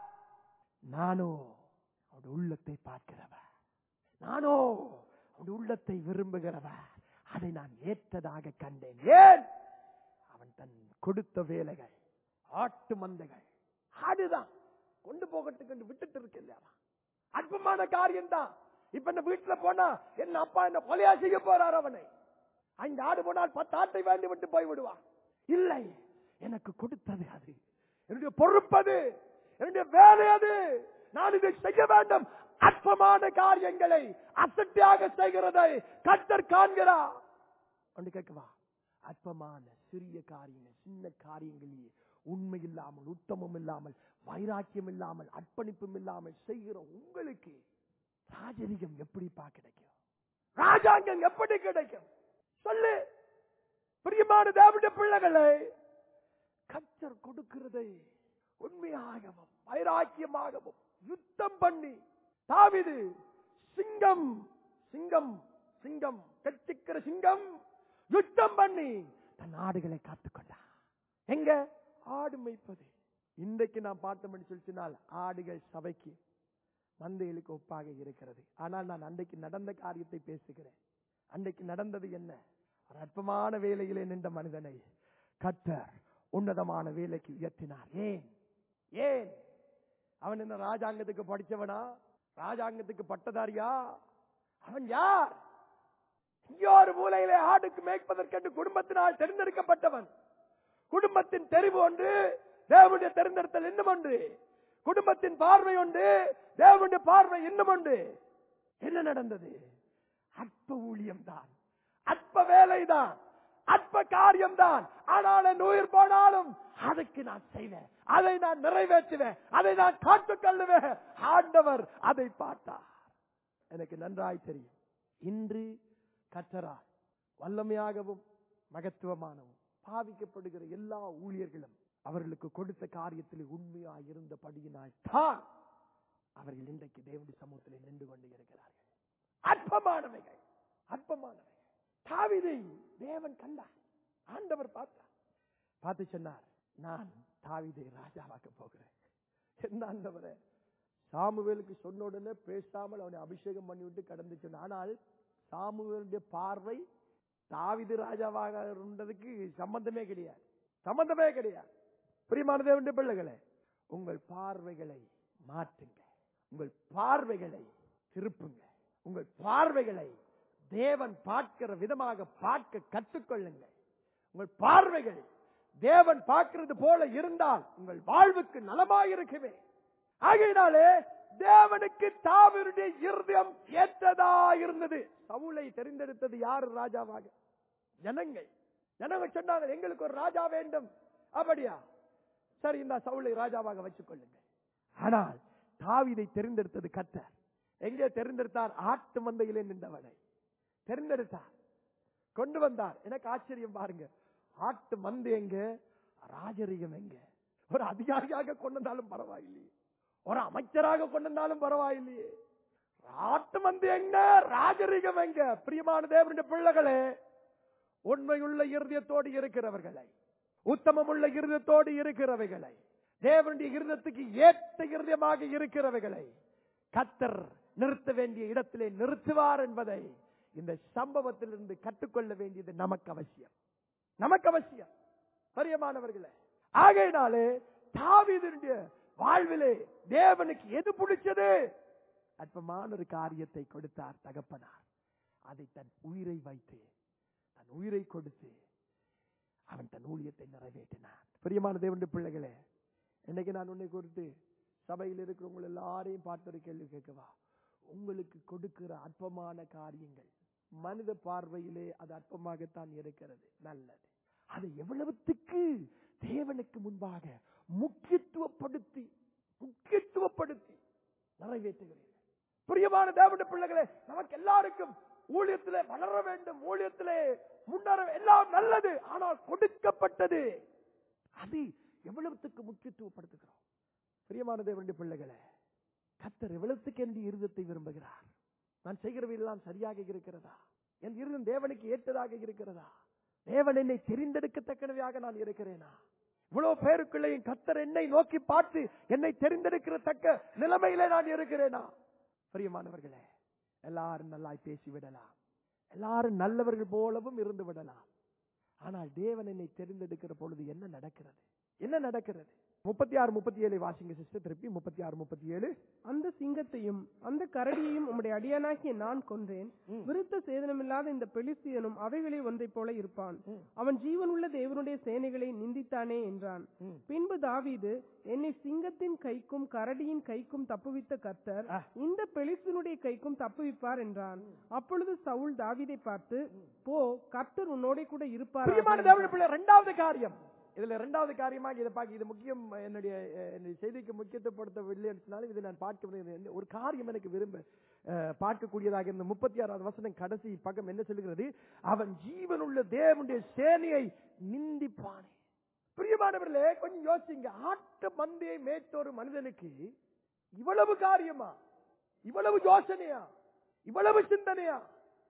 நானோ அவருடைய உள்ளத்தை பார்க்கிறவர் நானோ அவருடைய உள்ளத்தை விரும்புகிறவர் அதை நான் ஏற்றதாக கண்டேன் ஏன் அவன் தன் கொடுத்த வேலைகள் ஆட்டு மந்தைகள் ஆடுதான் கொண்டு போகட்டுக்கு என்று விட்டுட்டு இருக்கு இல்லையா அற்பமான காரியம் தான் இப்ப என்ன வீட்டுல போனா என்ன அப்பா என்ன கொலையா செய்ய போறார் அவனை ஐந்து ஆடு போனால் பத்து ஆட்டை வேண்டி விட்டு போய் விடுவான் இல்லை எனக்கு கொடுத்தது அது என்னுடைய பொறுப்பது என்னுடைய வேலை அது நான் இதை செய்ய வேண்டும் அற்பமான காரியங்களை அசட்டியாக செய்கிறதை கத்தர் காண்கிறார் ஒன்று கேட்கவா அற்பமான சிறிய காரியங்கள் சின்ன காரியங்களிலே உண்மை இல்லாமல் உத்தமம் இல்லாமல் வைராக்கியம் இல்லாமல் அர்ப்பணிப்பும் இல்லாமல் செய்கிற உங்களுக்கு ராஜரிகம் எப்படிப்பா கிடைக்கும் ராஜாங்கம் எப்படி கிடைக்கும் சொல்லு பிரியமான தேவனுடைய பிள்ளைகளை கச்சர் கொடுக்கிறதை உண்மையாகவும் வைராக்கியமாகவும் யுத்தம் பண்ணி தாவிது சிங்கம் சிங்கம் சிங்கம் கட்சிக்கிற சிங்கம் யுத்தம் பண்ணி தன் ஆடுகளை காத்துக்கொண்டான் எங்க ஆடு மேய்ப்பது இன்றைக்கு நான் பார்த்தோம்னு சொல்லினால் ஆடுகள் சபைக்கு மந்தைகளுக்கு ஒப்பாக இருக்கிறது ஆனால் நான் அன்றைக்கு நடந்த காரியத்தை பேசுகிறேன் அன்றைக்கு நடந்தது என்ன ஒரு அற்பமான வேலையிலே நின்ற மனிதனை கத்தர் உன்னதமான வேலைக்கு உயர்த்தினார் ஏன் ஏன் அவன் என்ன ராஜாங்கத்துக்கு படிச்சவனா ராஜாங்கத்துக்கு பட்டதாரியா அவன் யார் இங்கே ஒரு மூலையிலே ஆடுக்கு மேய்ப்பதற்கென்று குடும்பத்தினால் தேர்ந்தெடுக்கப்பட்டவன் குடும்பத்தின் தெரிவு ஒன்று தேவனுடைய தேர்ந்தெடுத்தல் இன்னும் ஒன்று குடும்பத்தின் பார்வை உண்டு தேவனுடைய பார்வை இன்னும் உண்டு என்ன நடந்தது அற்ப ஊழியம் தான் அற்ப வேலைதான் அற்ப காரியம் தான் ஆனால் என் உயிர் போனாலும் அதுக்கு நான் செய்வேன் அதை நான் நிறைவேற்றுவேன் அதை நான் காத்துக் கொள்ளுவேன் ஆண்டவர் அதை பார்த்தார் எனக்கு நன்றாய் தெரியும் இன்று கற்றரால் வல்லமையாகவும் மகத்துவமானவும் பாவிக்கப்படுகிற எல்லா ஊழியர்களும் அவர்களுக்கு கொடுத்த காரியத்தில் உண்மையாய் இருந்தபடியினால் தான் அவர்கள் இன்றைக்கு தேவனுடைய சமூகத்தில் நின்று கொண்டு இருக்கிறார்கள் அற்பமானவைகள் அற்பமானவைகள் தாவிதை தேவன் கண்டார் ஆண்டவர் பார்த்தார் பார்த்து சொன்னார் நான் தாவிதை ராஜாவாக்க போகிறேன் என்ன ஆண்டவரே சாமுவேலுக்கு சொன்ன உடனே பேசாமல் அவனை அபிஷேகம் பண்ணி விட்டு கடந்து சொன்ன ஆனால் சாமுவேலுடைய பார்வை தாவிது ராஜாவாக இருந்ததுக்கு சம்பந்தமே கிடையாது சம்பந்தமே கிடையாது பிரியமான தேவனுடைய பிள்ளைகளே உங்கள் பார்வைகளை மாற்றுங்க உங்கள் பார்வைகளை திருப்புங்க உங்கள் பார்வைகளை தேவன் பார்க்கிற விதமாக பார்க்க கற்றுக்கொள்ளுங்கள் உங்கள் பார்வைகள் தேவன் பார்க்கிறது போல இருந்தால் உங்கள் வாழ்வுக்கு நலமாயிருக்குமே ஆகையினாலே தேவனுக்கு தாவருடைய இருதயம் ஏற்றதா இருந்தது சவுளை தெரிந்தெடுத்தது யாரு ராஜாவாக ஜனங்கள் ஜனங்கள் சொன்னாங்க எங்களுக்கு ஒரு ராஜா வேண்டும் அப்படியா சரி இந்த சவுளை ராஜாவாக வச்சுக் கொள்ளுங்கள் ஆனால் தாவிதை தெரிந்தெடுத்தது கத்தர் எங்கே தெரிந்தெடுத்தார் ஆட்டு மந்தையிலே நின்றவனை தெரிந்தெடுத்தார் கொண்டு வந்தார் எனக்கு ஆச்சரியம் பாருங்க ஆட்டு மந்தை எங்க ராஜரிகம் எங்க ஒரு அதிகாரியாக கொண்டு வந்தாலும் பரவாயில்லையே ஒரு அமைச்சராக கொண்டு வந்தாலும் பரவாயில்லையே ஆட்டு மந்தி எங்க ராஜரிகம் எங்க பிரியமான தேவனுடைய பிள்ளைகளே உண்மையுள்ள இருதயத்தோடு இருக்கிறவர்களை உத்தமமுள்ள இருதயத்தோடு இருக்கிறவைகளை தேவனுடைய இருதயத்துக்கு ஏற்ற இருதயமாக இருக்கிறவைகளை கத்தர் நிறுத்த வேண்டிய இடத்திலே நிறுத்துவார் என்பதை இந்த சம்பவத்திலிருந்து கற்றுக்கொள்ள வேண்டியது நமக்கு அவசியம் நமக்கு அவசியம் பிரியமானவர்களே ஆகையினாலே தாவீதுடைய வாழ்விலே தேவனுக்கு எது பிடிச்சது அற்பமான ஒரு காரியத்தை கொடுத்தார் தகப்பனார் அதை தன் உயிரை வைத்து தன் உயிரை கொடுத்து அவன் தன் ஊழியத்தை நிறைவேற்றினான் பிரியமான தேவனுடைய பிள்ளைகளே இன்னைக்கு நான் உன்னை குறித்து சபையில் இருக்கிறவங்க எல்லாரையும் பார்த்து ஒரு கேள்வி கேட்கவா உங்களுக்கு கொடுக்கிற அற்பமான காரியங்கள் மனித பார்வையிலே அது அற்பமாகத்தான் இருக்கிறது நல்லது அதை எவ்வளவுத்துக்கு தேவனுக்கு முன்பாக முக்கியத்துவப்படுத்தி முக்கியத்துவப்படுத்தி நிறைவேற்றுகிறீர்கள் பிரியமான தேவனுடைய பிள்ளைகளே நமக்கு எல்லாருக்கும் ஊழியத்திலே வளர வேண்டும் ஊழியத்திலே முன்னேற எல்லாம் நல்லது ஆனால் கொடுக்கப்பட்டது அது எவ்வளவுத்துக்கு முக்கியத்துவப்படுத்துகிறோம் பிரியமான தேவனுடைய பிள்ளைகளே கத்தர் எவ்வளவுத்துக்கு என் இருதத்தை விரும்புகிறார் நான் செய்கிறவையெல்லாம் சரியாக இருக்கிறதா என் இருதம் தேவனுக்கு ஏற்றதாக இருக்கிறதா தேவன் என்னை தெரிந்தெடுக்கத்தக்கனவையாக நான் இருக்கிறேனா இவ்வளவு பேருக்குள்ளே என் கத்தர் என்னை நோக்கி பார்த்து என்னை தெரிந்தெடுக்கிறத்தக்க நிலைமையிலே நான் இருக்கிறேனா பிரியமானவர்களே எல்லாரும் நல்லாய் பேசி விடலாம் எல்லாரும் நல்லவர்கள் போலவும் இருந்து விடலாம் ஆனால் தேவன் என்னை தெரிந்தெடுக்கிற பொழுது என்ன நடக்கிறது என்ன நடக்கிறது முப்பத்தி ஆறு முப்பத்தி ஏழு வாசிங்க சிஸ்டர் திருப்பி முப்பத்தி ஆறு முப்பத்தி ஏழு அந்த சிங்கத்தையும் அந்த கரடியையும் உம்முடைய அடியானாகிய நான் கொன்றேன் ம். விருத்த சேதனமில்லாத இந்த பெலிஸ்தியனும் அவைகளே ஒன்றைப் போல இருப்பான் ம். அவன் ஜீவனுள்ள தேவனுடைய சேனைகளை நிந்தித்தானே என்றான் ம். பின்பு தாவீது என்னை சிங்கத்தின் கைக்கும் கரடியின் கைக்கும் தப்புவித்த கர்த்தர் ஆ. இந்த பெலிஸ்தனுடைய கைக்கும் தப்புவிப்பார் என்றான் அப்பொழுது சவுல் தாவீதை பார்த்து போ கர்த்தர் உன்னோட கூட இருப்பார் பிரியமான தேவனுடைய பிள்ளை இரண்டாவது காரியம் இதுல இரண்டாவது காரியமாக இதை பார்க்க இது முக்கியம் என்னுடைய அஹ், என்னுடைய செய்திக்கு முக்கியத்துவப்படுத்தவில்லை சொன்னாலும் இதை நான் பார்க்க முடியாது. ஒரு காரியம் எனக்கு விரும்ப அஹ், பார்க்கக்கூடியதாக இருந்த முப்பத்தி ஆறாவது வசனம் கடைசி பக்கம் என்ன சொல்லுகிறது அவன் ஜீவனுள்ள தேவனுடைய சேனையை நிந்திப்பானே பிரியமானவர்களே கொஞ்சம் யோசிங்க ஆட்டு மந்தையை மேய்த்த ஒரு மனிதனுக்கு இவ்வளவு காரியமா இவ்வளவு யோசனையா இவ்வளவு சிந்தனையா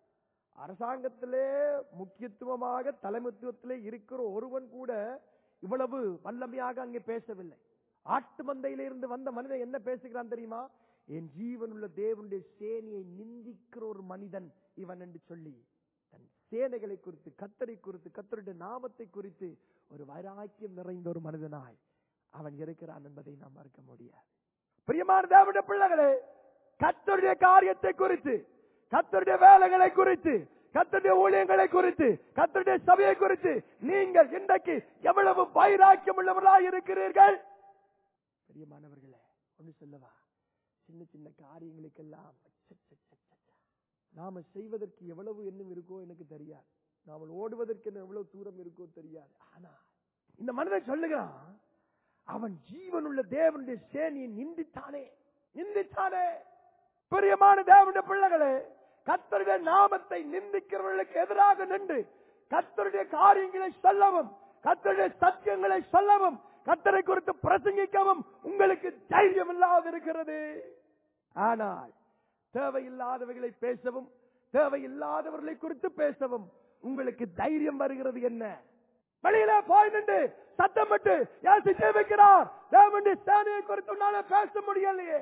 அரசாங்கத்திலே முக்கியத்துவமாக தலைமைத்துவத்திலே இருக்கிற ஒருவன் கூட இவ்வளவு வல்லமையாக அங்கே பேசவில்லை ஆட்டு மந்தையில இருந்து வந்த மனிதன் என்ன பேசுகிறான் தெரியுமா என் ஜீவனுள்ள தேவனுடைய சேனையை நிந்திக்கிற ஒரு மனிதன் இவன் என்று சொல்லி தன் சேனைகளை குறித்து கத்தரை குறித்து கத்தருடைய நாமத்தை குறித்து ஒரு வைராக்கியம் நிறைந்த ஒரு மனிதனாய் அவன் இருக்கிறான் என்பதை நாம் மறுக்க முடியாது பிரியமான தேவனுடைய பிள்ளைகளே கத்தருடைய காரியத்தை குறித்து கத்தருடைய வேலைகளை குறித்து கத்தருடைய ஊழியங்களை குறித்து கத்தருடைய சபையை குறித்து நீங்கள் இன்றைக்கு எவ்வளவு வைராக்கியம் உள்ளவர்களாய் இருக்கிறீர்கள் பிரியமானவர்களே ஒன்று சொல்லவா சின்ன சின்ன காரியங்களுக்கெல்லாம் அச்ச, அச்ச, அச்ச, அச்ச. நாம செய்வதற்கு எவ்வளவு எண்ணம் இருக்கோ எனக்கு தெரியாது நாம ஓடுவதற்கு என்ன எவ்வளவு தூரம் இருக்கோ தெரியாது ஆனா இந்த மனிதன் சொல்லுகிறான் அவன் ஜீவனுள்ள தேவனுடைய சேனையை நிந்தித்தானே நிந்தித்தானே பிரியமான தேவனுடைய பிள்ளைகளே கத்தருடைய நாமத்தை நிந்திக்கிறவர்களுக்கு எதிராக நின்று கத்தருடைய காரியங்களை சொல்லவும் கத்தருடைய சத்தியங்களை சொல்லவும் கத்தரை குறித்து பிரசங்கிக்கவும் உங்களுக்கு தைரியம் இல்லாது இருக்கிறது ஆனால் தேவையில்லாதவைகளை பேசவும் தேவையில்லாதவர்களை குறித்து பேசவும் உங்களுக்கு தைரியம் வருகிறது என்ன வெளியில போய் நின்று சத்தமிட்டு யார் சிச்சை வைக்கிறார் தேவனுடைய சேனையை குறித்து உன்னால பேச முடியலையே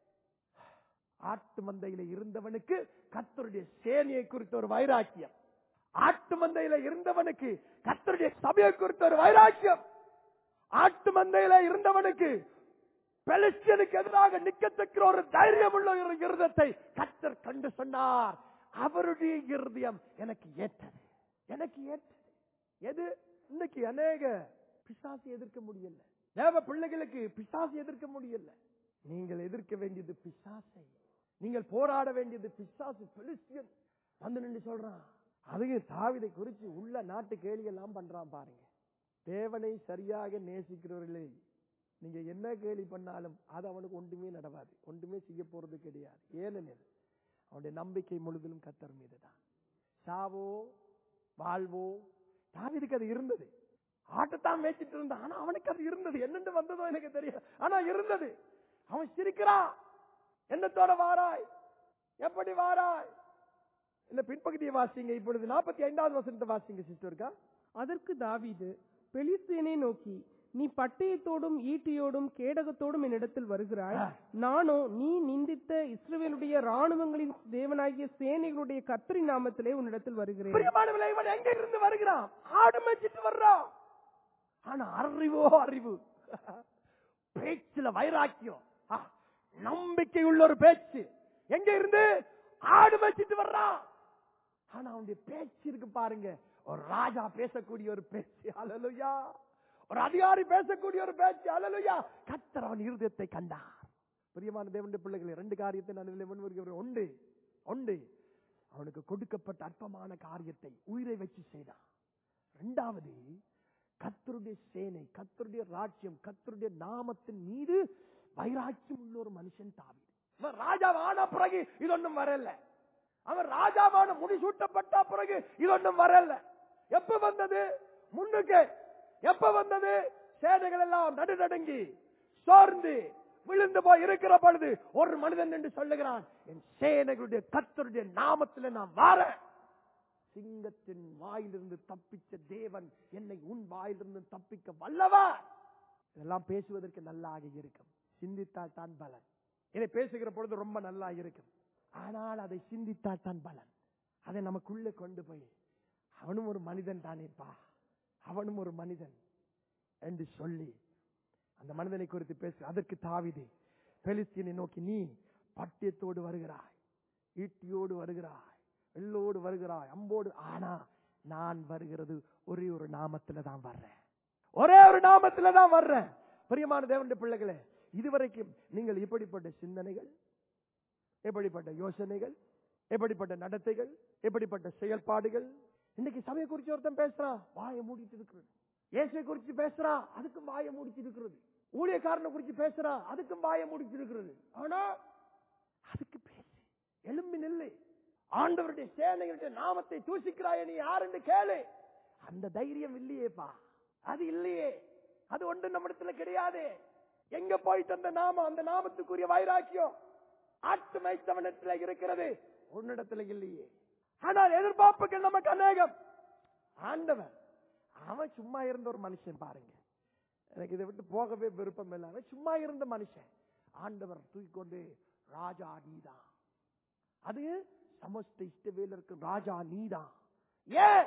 ஆட்டு மந்தையில இருந்தவனுக்கு கத்தருடைய சேனையை குறித்த ஒரு வைராக்கியம் ஆட்டு மந்தையில இருந்தவனுக்கு கத்தருடைய சபையை குறித்த ஒரு வைராக்கியம் ஆட்டு மந்தையில இருந்தவனுக்கு பெலிஸ்டியனுக்கு எதிராக நிக்கத்தக்கிற ஒரு தைரியம் உள்ள ஒரு இருதத்தை கத்தர் கண்டு சொன்னார் அவருடைய இருதயம் எனக்கு ஏற்றது எனக்கு ஏற்றது எது இன்னைக்கு அநேக பிசாசு எதிர்க்க முடியல தேவ பிள்ளைகளுக்கு பிசாசு எதிர்க்க முடியல நீங்கள் எதிர்க்க வேண்டியது பிசாசை நீங்கள் போராட வேண்டியது பிசாசு பெலிஸ்டியன் வந்து நின்று சொல்றான் அதுக்கு தாவிதை குறிச்சு உள்ள நாட்டு கேலி எல்லாம் பண்றான் பாருங்க தேவனை சரியாக நேசிக்கிறவர்களே நீங்க என்ன கேலி பண்ணாலும் அது அவனுக்கு ஒன்றுமே நடவாது ஒன்றுமே செய்ய போறது கிடையாது ஏனெனில் அவனுடைய நம்பிக்கை முழுவதும் கத்தர் மீதுதான் சாவோ வாழ்வோ தாவீதுக்கு அது இருந்தது ஆட்டத்தான் மேய்ச்சிட்டு இருந்தான் ஆனா அவனுக்கு அது இருந்தது என்னென்று வந்ததோ எனக்கு தெரியும் ஆனா இருந்தது அவன் சிரிக்கிறான் என்னத்தோட வாராய் எப்படி வாராய் இந்த பின்பகுதியை வாசிங்க இப்பொழுது நாற்பத்தி ஐந்தாவது வசனத்தை வாசிங்க சிஸ்டருக்கா அதற்கு தாவீது பெலிஸ்தேனை நோக்கி நீ பட்டயத்தோடும் ஈட்டியோடும் கேடகத்தோடும் என்னிடத்தில் வருகிறாய் ஆ. நானோ நீ நிந்தித்த இஸ்ரவேலுடைய ராணுவங்களின் தேவனாகிய சேனைகளுடைய கர்த்தரி நாமத்திலே உன்னிடத்தில் வருகிறேன் பிரியமானவர்களே, இவன் எங்க இருந்து வருகிறான் ஆடு மேய்ச்சிட்டு வர்றான் ஆனா அறிவோ அறிவு பேச்சுல வைராக்கியம் ஆ, நம்பிக்கை உள்ள ஒரு பேச்சு எங்க இருந்து ஆடு மேய்ச்சிட்டு வர்றான் ஆனா அவனுடைய பேச்சு இருக்கு பாருங்க ஒரு ராஜா பேசக்கூடிய ஒரு பேச்சு அலலுயா ஒரு அதிகாரி பேசக்கூடிய ஒரு பேச்சு அலலுயா கத்தர் அவன் இருதயத்தை கண்டார் பிரியமான தேவனுடைய பிள்ளைகளை ரெண்டு காரியத்தை நான் இதில் முன்வருகிறேன் உண்டு உண்டு அவனுக்கு கொடுக்கப்பட்ட அற்பமான காரியத்தை உயிரை வச்சு செய்தான் இரண்டாவது கத்தருடைய சேனை கத்தருடைய ராஜ்யம் கத்தருடைய நாமத்தின் மீது வைராக்கியம் உள்ள ஒரு மனுஷன் தாவி இவன் ராஜாவான பிறகு இது ஒண்ணும் வரல அவன் ராஜாவான முடிசூட்டப்பட்ட பிறகு இது ஒண்ணும் வரல எப்ப வந்தது முன்னுக்கு எப்ப வந்தது சேனைகள் எல்லாம் நடுநடுங்கி சோர்ந்து விழுந்து போய் இருக்கிற பொழுது ஒரு மனிதன் என்று சொல்லுகிறான் என் சேனைகளுடைய கத்தருடைய நாமத்தில் நான் வாரேன் சிங்கத்தின் வாயிலிருந்து தப்பிச்ச தேவன் என்னை உன் வாயிலிருந்து தப்பிக்க வல்லவர் இதெல்லாம் பேசுவதற்கு நல்லாக இருக்கும் சிந்தித்தால் தான் பலன் இதை பேசுகிற பொழுது ரொம்ப நல்லா இருக்கும் ஆனால் அதை சிந்தித்தால் தான் பலன் அதை நமக்குள்ளே கொண்டு போய் அவனும் ஒரு மனிதன் தானேப்பா அவனும் ஒரு மனிதன் என்று சொல்லி அந்த மனிதனை குறித்து பேசு அதற்கு தாவிதே பெலிஸ்தீனை நோக்கி நீ பட்டியத்தோடு வருகிறாய் ஈட்டியோடு வருகிறாய் எள்ளோடு வருகிறாய் அம்போடு ஆனா நான் வருகிறது ஒரே ஒரு நாமத்துல தான் வர்றேன் ஒரே ஒரு நாமத்துல தான் வர்றேன் பிரியமான தேவனுடைய பிள்ளைகளே இதுவரைக்கும் நீங்கள் இப்படிப்பட்ட சிந்தனைகள் எப்படிப்பட்ட யோசனைகள் எப்படிப்பட்ட நடத்தைகள் எப்படிப்பட்ட செயல்பாடுகள் இன்னைக்கு சபையை குறிச்சு ஒருத்தன் பேசுறான் வாயை மூடிட்டு இருக்கிறது இயேசுவை குறிச்சு பேசுறான் அதுக்கும் வாயை மூடிட்டு இருக்கிறது ஊழியக்காரனை குறிச்சு பேசுறான் அதுக்கும் வாயை மூடிட்டு இருக்கிறது ஆனா அதுக்கு பேசு எலும்பி நில்லு ஆண்டவருடைய சேனைகளுடைய நாமத்தை தூசிக்கிறாய் நீ யாருன்னு கேளு அந்த தைரியம் இல்லையேப்பா அது இல்லையே அது ஒன்று நம்மிடத்துல கிடையாது எங்க போயிட்டு அந்த நாமம் அந்த நாமத்துக்குரிய வைராக்கியம் ஆட்டு மைத்தவனத்துல இருக்கிறது உன்னிடத்துல இல்லையே ஆனால் எதிர்பார்ப்புகள் நமக்கு அநேகம் ஆண்டவன் அவன் சும்மா இருந்த ஒரு மனுஷன் பாருங்க எனக்கு இதை விட்டு போகவே விருப்பம் இல்லை அவன் சும்மா இருந்த மனுஷன் ஆண்டவர் தூக்கிக்கொண்டு ராஜா நீதான் அது சமஸ்த இஷ்டவேல இருக்கும் ராஜா நீதான் ஏன்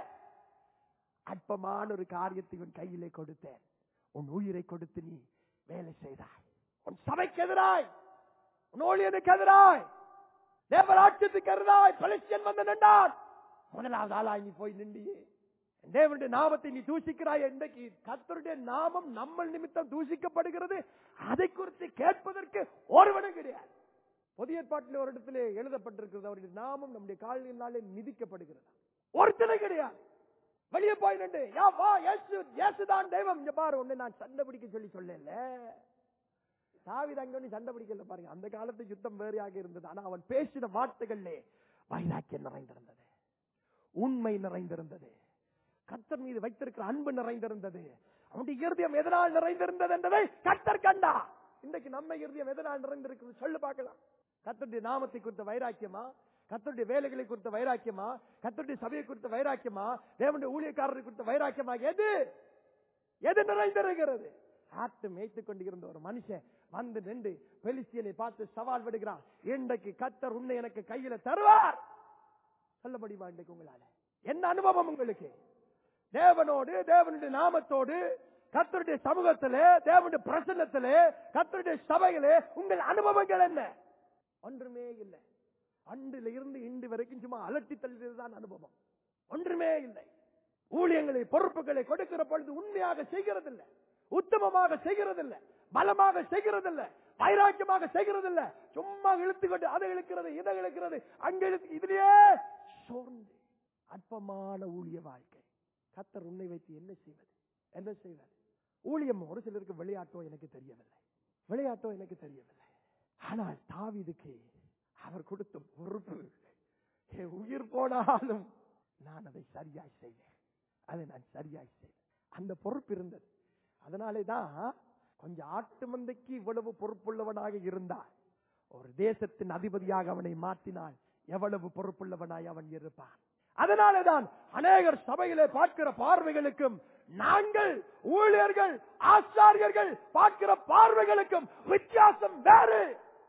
அற்பமான ஒரு காரியத்தை உன் கையிலே கொடுத்தேன் உன் உயிரை கொடுத்து நீ வேலை செய்தாய் உன் சபைக்கு எதிராய் உன் ஊழியனுக்கு எதிராய் தேவராட்சியத்துக்கு எதிராய் பலிஸ்டியன் வந்து நின்றான் முதலாவது ஆளாய் நீ போய் நின்றியே தேவனுடைய நாமத்தை நீ தூசிக்கிறாய் இன்றைக்கு கர்த்தருடைய நாமம் நம்ம நிமித்தம் தூசிக்கப்படுகிறது அதை குறித்து கேட்பதற்கு ஒருவனும் கிடையாது புதிய ஏற்பாட்டில் ஒரு இடத்துல எழுதப்பட்டிருக்கிறது அவருடைய நாமம் நம்முடைய காலினாலே மிதிக்கப்படுகிறது ஒருத்தனை கிடையாது வெளியே போய் நின்று யா வா இயேசு இயேசுதான் தெய்வம் இங்க பாரு உன்னை நான் சண்டை பிடிக்க சொல்லி சொல்லல தாவித அங்க ஒண்ணு சண்டை பிடிக்கல பாருங்க அந்த காலத்து யுத்தம் வேறையாக இருந்தது ஆனா அவன் பேசின வார்த்தைகள்லே வைராக்கியம் நிறைந்திருந்தது உண்மை நிறைந்திருந்தது கர்த்தர் மீது வைத்திருக்கிற அன்பு நிறைந்திருந்தது அவனுடைய இருதயம் எதனால் நிறைந்திருந்தது என்பதை கர்த்தர் கண்டா இன்றைக்கு நம்ம இருதயம் எதனால் நிறைந்திருக்கிறது சொல்லு பார்க்கலாம் கர்த்தருடைய நாமத்தை குறித்த வைராக்கியமா கர்த்தருடைய வேலைகளை குறித்த வைராக்கியமா கர்த்தருடைய சபையை குறித்த வைராக்கியமா தேவனுடைய ஊழியக்காரரை குறித்த வைராக்கியமா எது எது நிறைந்திருக்கிறது ஆட்டு மேய்த்துக் கொண்டிருந்த ஒரு மனுஷன் வந்து நின்று பெலிஸ்தியனை பார்த்து சவால் விடுகிறான் இன்றைக்கு கத்தர் உன்னை எனக்கு கையில தருவார் சொல்ல முடியுமா இன்றைக்கு உங்களால என்ன அனுபவம் உங்களுக்கு தேவனோடு தேவனுடைய நாமத்தோடு கத்தருடைய சமூகத்திலே தேவனுடைய பிரசன்னத்திலே கத்தருடைய சபையிலே உங்கள் அனுபவங்கள் என்ன ஒன்றுமே இல்லை அன்றில இருந்து இன்று வரைக்கும் சும்மா அலட்டி தள்ளியதுதான் அனுபவம் ஒன்றுமே இல்லை ஊழியங்களை பொறுப்புகளை கொடுக்கிற பொழுது உண்மையாக செய்கிறதில்லை உத்தமமாக செய்கிறதில்லை பலமாக செய்கிறதில்லை வைராக்கியமாக செய்கிறதில்லை சும்மா இழுத்துக்கொண்டு அதை இழுக்கிறது இதை இழுக்கிறது அங்க இழுத்து இதுலயே சோர்ந்து அற்பமான ஊழிய வாழ்க்கை கத்தர் உன்னை வைத்து என்ன செய்வது என்ன செய்வது ஊழியம் ஒரு சிலருக்கு விளையாட்டோ எனக்கு தெரியவில்லை விளையாட்டோ எனக்கு தெரியவில்லை ஆனால் தாவீதுக்கு அவர் கொடுத்த பொறுப்பு என் உயிர் போனாலும் நான் அதை சரியாய் செய்வேன் அதை நான் சரியாய் செய்வேன் அந்த பொறுப்பு இருந்தது அதனாலே தான் கொஞ்சம் ஆட்டு மந்தைக்கு இவ்வளவு பொறுப்புள்ளவனாக இருந்தார் ஒரு தேசத்தின் அதிபதியாக அவனை மாற்றினால் எவ்வளவு பொறுப்புள்ளவனாய் அவன் இருப்பான் அதனாலதான் அநேகர் சபையிலே பார்க்கிற பார்வைகளுக்கும் நாங்கள் ஊழியர்கள் ஆச்சாரியர்கள் பார்க்கிற பார்வைகளுக்கும் வித்தியாசம் வேறு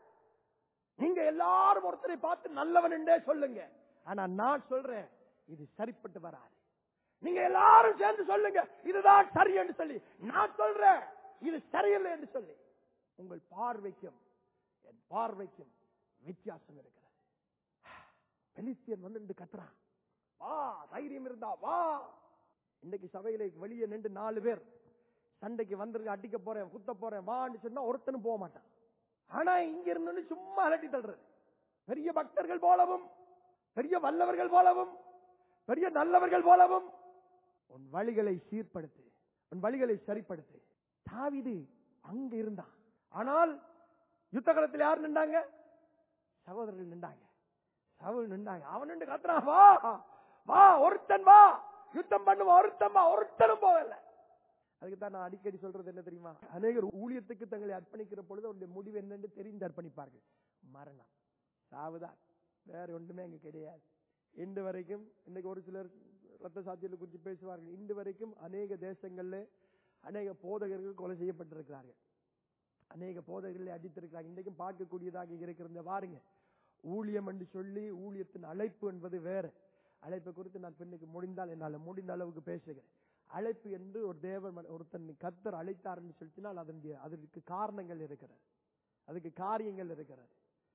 நீங்க எல்லாரும் ஒருத்தரை பார்த்து நல்லவன் என்றே சொல்லுங்க ஆனா நான் சொல்றேன் இது சரிப்பட்டு வராது நீங்க எல்லாரும் சேர்ந்து சொல்லுங்க இதுதான் சரி என்று சொல்லி நான் சொல்றேன் இது சரியில்லை என்று சொல்லி உங்கள் பார்வைக்கும் என் பார்வைக்கும் வித்தியாசம் இருக்கிறது பெலிஸ்தியன் வந்து நின்று கத்துறான் வா தைரியம் இருந்தா வா இன்னைக்கு சபையில வெளியே நின்று நாலு பேர் சண்டைக்கு வந்துருங்க அடிக்க போறேன் குத்த போறேன் வான்னு சொன்னா ஒருத்தனும் போக மாட்டான் ஆனா இங்க இருந்து சும்மா அலட்டி தள்ளுறது பெரிய பக்தர்கள் போலவும் பெரிய வல்லவர்கள் போலவும் பெரிய நல்லவர்கள் போலவும் உன் வழிகளை சீர்படுத்து உன் வழிகளை சரிப்படுத்து தாவிது அங்க இருந்தான் ஆனால் யுத்த காலத்தில் யார் நின்றாங்க சகோதரர்கள் நின்றாங்க சவுல் நின்றாங்க அவன் நின்று கத்துறான் வா வா ஒருத்தன் வா யுத்தம் பண்ணுவா ஒருத்தன் வா ஒருத்தனும் போகல அதுக்கு தான் நான் அடிக்கடி சொல்றது என்ன தெரியுமா அநேகர் ஊழியத்துக்கு தங்களை அர்ப்பணிக்கிற பொழுது அவருடைய முடிவு என்னன்னு தெரிந்து அர்ப்பணிப்பார்கள் மரணம் சாவுதான் வேற ஒன்றுமே அங்க கிடையாது இன்று வரைக்கும் இன்னைக்கு ஒரு சிலர் ரத்த சாத்தியத்தை குறித்து பேசுவார்கள் இன்று வரைக்கும் அநேக தேசங்கள்ல அநேக போதகர்கள் கொலை செய்யப்பட்டிருக்கிறார்கள் அநேக போதகர்களை அடித்திருக்கிறாங்க இன்றைக்கும் பார்க்கக்கூடியதாக இருக்கிறது பாருங்க ஊழியம் என்று சொல்லி ஊழியத்தின் அழைப்பு என்பது வேற அழைப்பை குறித்து நான் பெண்ணுக்கு முடிந்தால் என்னால் முடிந்த அளவுக்கு பேசுகிறேன் அழைப்பு என்று ஒரு தேவன் ம- ஒருத்தன் கத்தர் அழைத்தார் என்று சொல்லினால் அதனுடைய அதற்கு காரணங்கள் இருக்கிறது அதுக்கு காரியங்கள் இருக்கிறது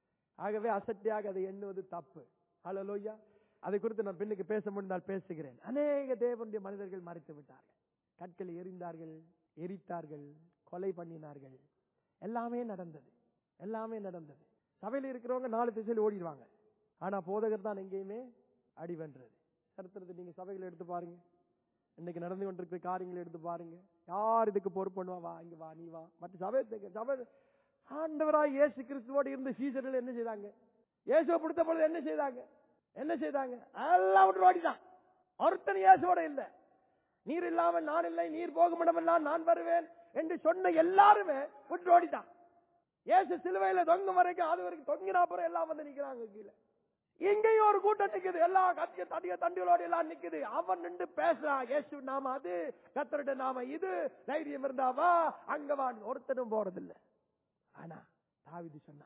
ஆகவே அசட்டியாக அதை எண்ணுவது தப்பு ஹalleluya அதை குறித்து நான் பெண்ணுக்கு பேச முடிந்தால் பேசுகிறேன் அநேக தேவனுடைய மனிதர்கள் மறைத்து விட்டார்கள் கற்களை எறிந்தார்கள் எரித்தார்கள் கொலை பண்ணினார்கள் எல்லாமே நடந்தது எல்லாமே நடந்தது சபையில் இருக்கிறவங்க நாலு திசையில் ஓடிடுவாங்க ஆனா போதகர் தான் எங்கேயுமே அடி வென்றது சரித்திரத்தை நீங்க சபைகளை எடுத்து பாருங்க இன்னைக்கு நடந்து கொண்டிருக்கிற காரியங்களை எடுத்து பாருங்க யார் இதுக்கு பொறுப்பு பண்ணுவா வா இங்க வா நீ வா மற்ற சபை சபை ஆண்டவராய் இயேசு கிறிஸ்துவோடு இருந்த சீசர்கள் என்ன செய்தாங்க இயேசுவை பிடித்த பொழுது என்ன செய்தாங்க என்ன செய்தாங்க எல்லாம் விட்டு ஓடிதான் ஒருத்தன் இயேசுவோட இல்ல நீர் இல்லாமல் நான் இல்லை நீர் போகும் இடமெல்லாம் நான் வருவேன் என்று சொன்ன எல்லாருமே விட்டு ஓடிதான் இயேசு சிலுவையில தொங்கும் வரைக்கும் அது வரைக்கும் தொங்கினா அப்புறம் எல்லாம் வந்து நிக்கிறாங்க கீழே இங்கேயும் ஒரு கூட்டம் நிக்குது எல்லா கத்திய தடிய தண்டிகளோட எல்லாம் நிக்குது அவன் நின்று பேசுறான் இயேசு நாம அது கத்தருடைய நாம இது தைரியம் இருந்தாவா அங்க வா ஒருத்தனும் போறதில்ல ஆனா தாவிது சொன்னா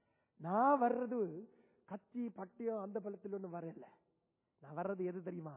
நான் வர்றது கத்தி பட்டியம் அந்த பலத்தில் ஒண்ணு வரல நான் வர்றது எது தெரியுமா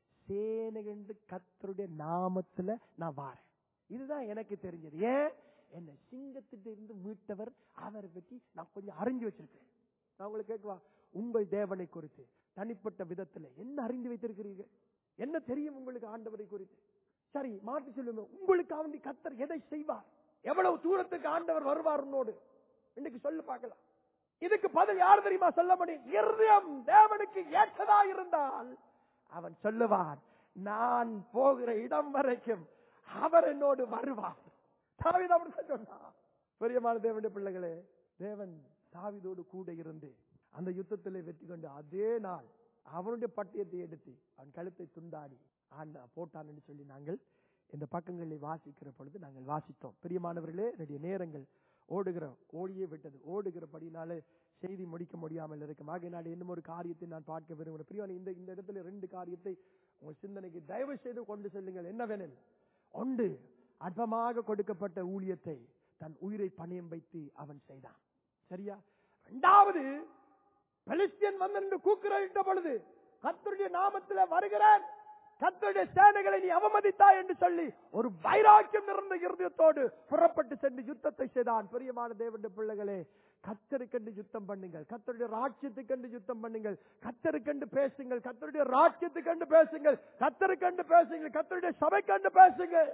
சேனகண்டு கத்தருடைய நாமத்துல நான் வாரேன் இதுதான் எனக்கு தெரிஞ்சது ஏன் என்ன சிங்கத்திட்ட இருந்து மீட்டவர் அவரை பற்றி நான் கொஞ்சம் அறிஞ்சு வச்சிருக்கேன் நான் உங்களுக்கு கேட்கவா உங்கள் தேவனை குறித்து தனிப்பட்ட விதத்துல என்ன அறிந்து வைத்திருக்கிறீர்கள் என்ன தெரியும் உங்களுக்கு ஆண்டவரை குறித்து சரி மாற்றி சொல்லுங்க உங்களுக்கு அவண்டி கத்தர் எதை செய்வார் எவ்வளவு தூரத்துக்கு ஆண்டவர் வருவார் உன்னோடு இன்னைக்கு சொல்லு பார்க்கலாம் இதுக்கு பதில் யார் தெரியுமா சொல்ல முடியும் இருதயம் தேவனுக்கு ஏற்றதா இருந்தால் அவன் சொல்லுவான் நான் போகிற இடம் வரைக்கும் அவர் என்னோடு வருவார் தாவீது அப்படிதான் சொன்னான் பெரியமான தேவனுடைய பிள்ளைகளே தேவன் தாவீதோடு கூட இருந்து அந்த யுத்தத்திலே வெற்றி கொண்டு அதே நாள் அவனுடைய பட்டியத்தை எடுத்து அவன் கழுத்தை துண்டாடி ஆண்ட போட்டான் என்று சொல்லி நாங்கள் இந்த பக்கங்களை வாசிக்கிற பொழுது நாங்கள் வாசித்தோம் பிரியமானவர்களே என்னுடைய நேரங்கள் ஓடுகிற ஓடியே விட்டது ஓடுகிறபடினாலே செய்தி முடிக்க முடியாமல் இருக்கும் ஆகையினால இன்னும் ஒரு காரியத்தை நான் பார்க்க விரும்புகிறேன் பிரியமான இந்த இந்த இடத்துல ரெண்டு காரியத்தை உங்கள் சிந்தனைக்கு தயவு செய்து கொண்டு செல்லுங்கள் என்னவெனில் ஒன்று அற்பமாக கொடுக்கப்பட்ட ஊழியத்தை தன் உயிரை பணியம் வைத்து அவன் செய்தான் சரியா இரண்டாவது பெலிஸ்தியன் வந்து நின்று கூக்குரலிட்ட பொழுது கத்தருடைய நாமத்தில் வருகிறேன் கத்தருடைய சேனைகளை நீ அவமதித்தாய் என்று சொல்லி ஒரு வைராக்கியம் நிறைந்த இருதயத்தோடு புறப்பட்டு சென்று யுத்தத்தை செய்தான் பிரியமான தேவனுடைய பிள்ளைகளே கத்தருக்கென்று யுத்தம் பண்ணுங்கள் கத்தருடைய ராட்சியத்துக்கென்று யுத்தம் பண்ணுங்கள் கத்தருக்கென்று பேசுங்கள் கத்தருடைய ராட்சியத்துக்கென்று பேசுங்கள் கத்தருக்கென்று பேசுங்கள் கத்தருடைய சபைக்கென்று பேசுங்கள்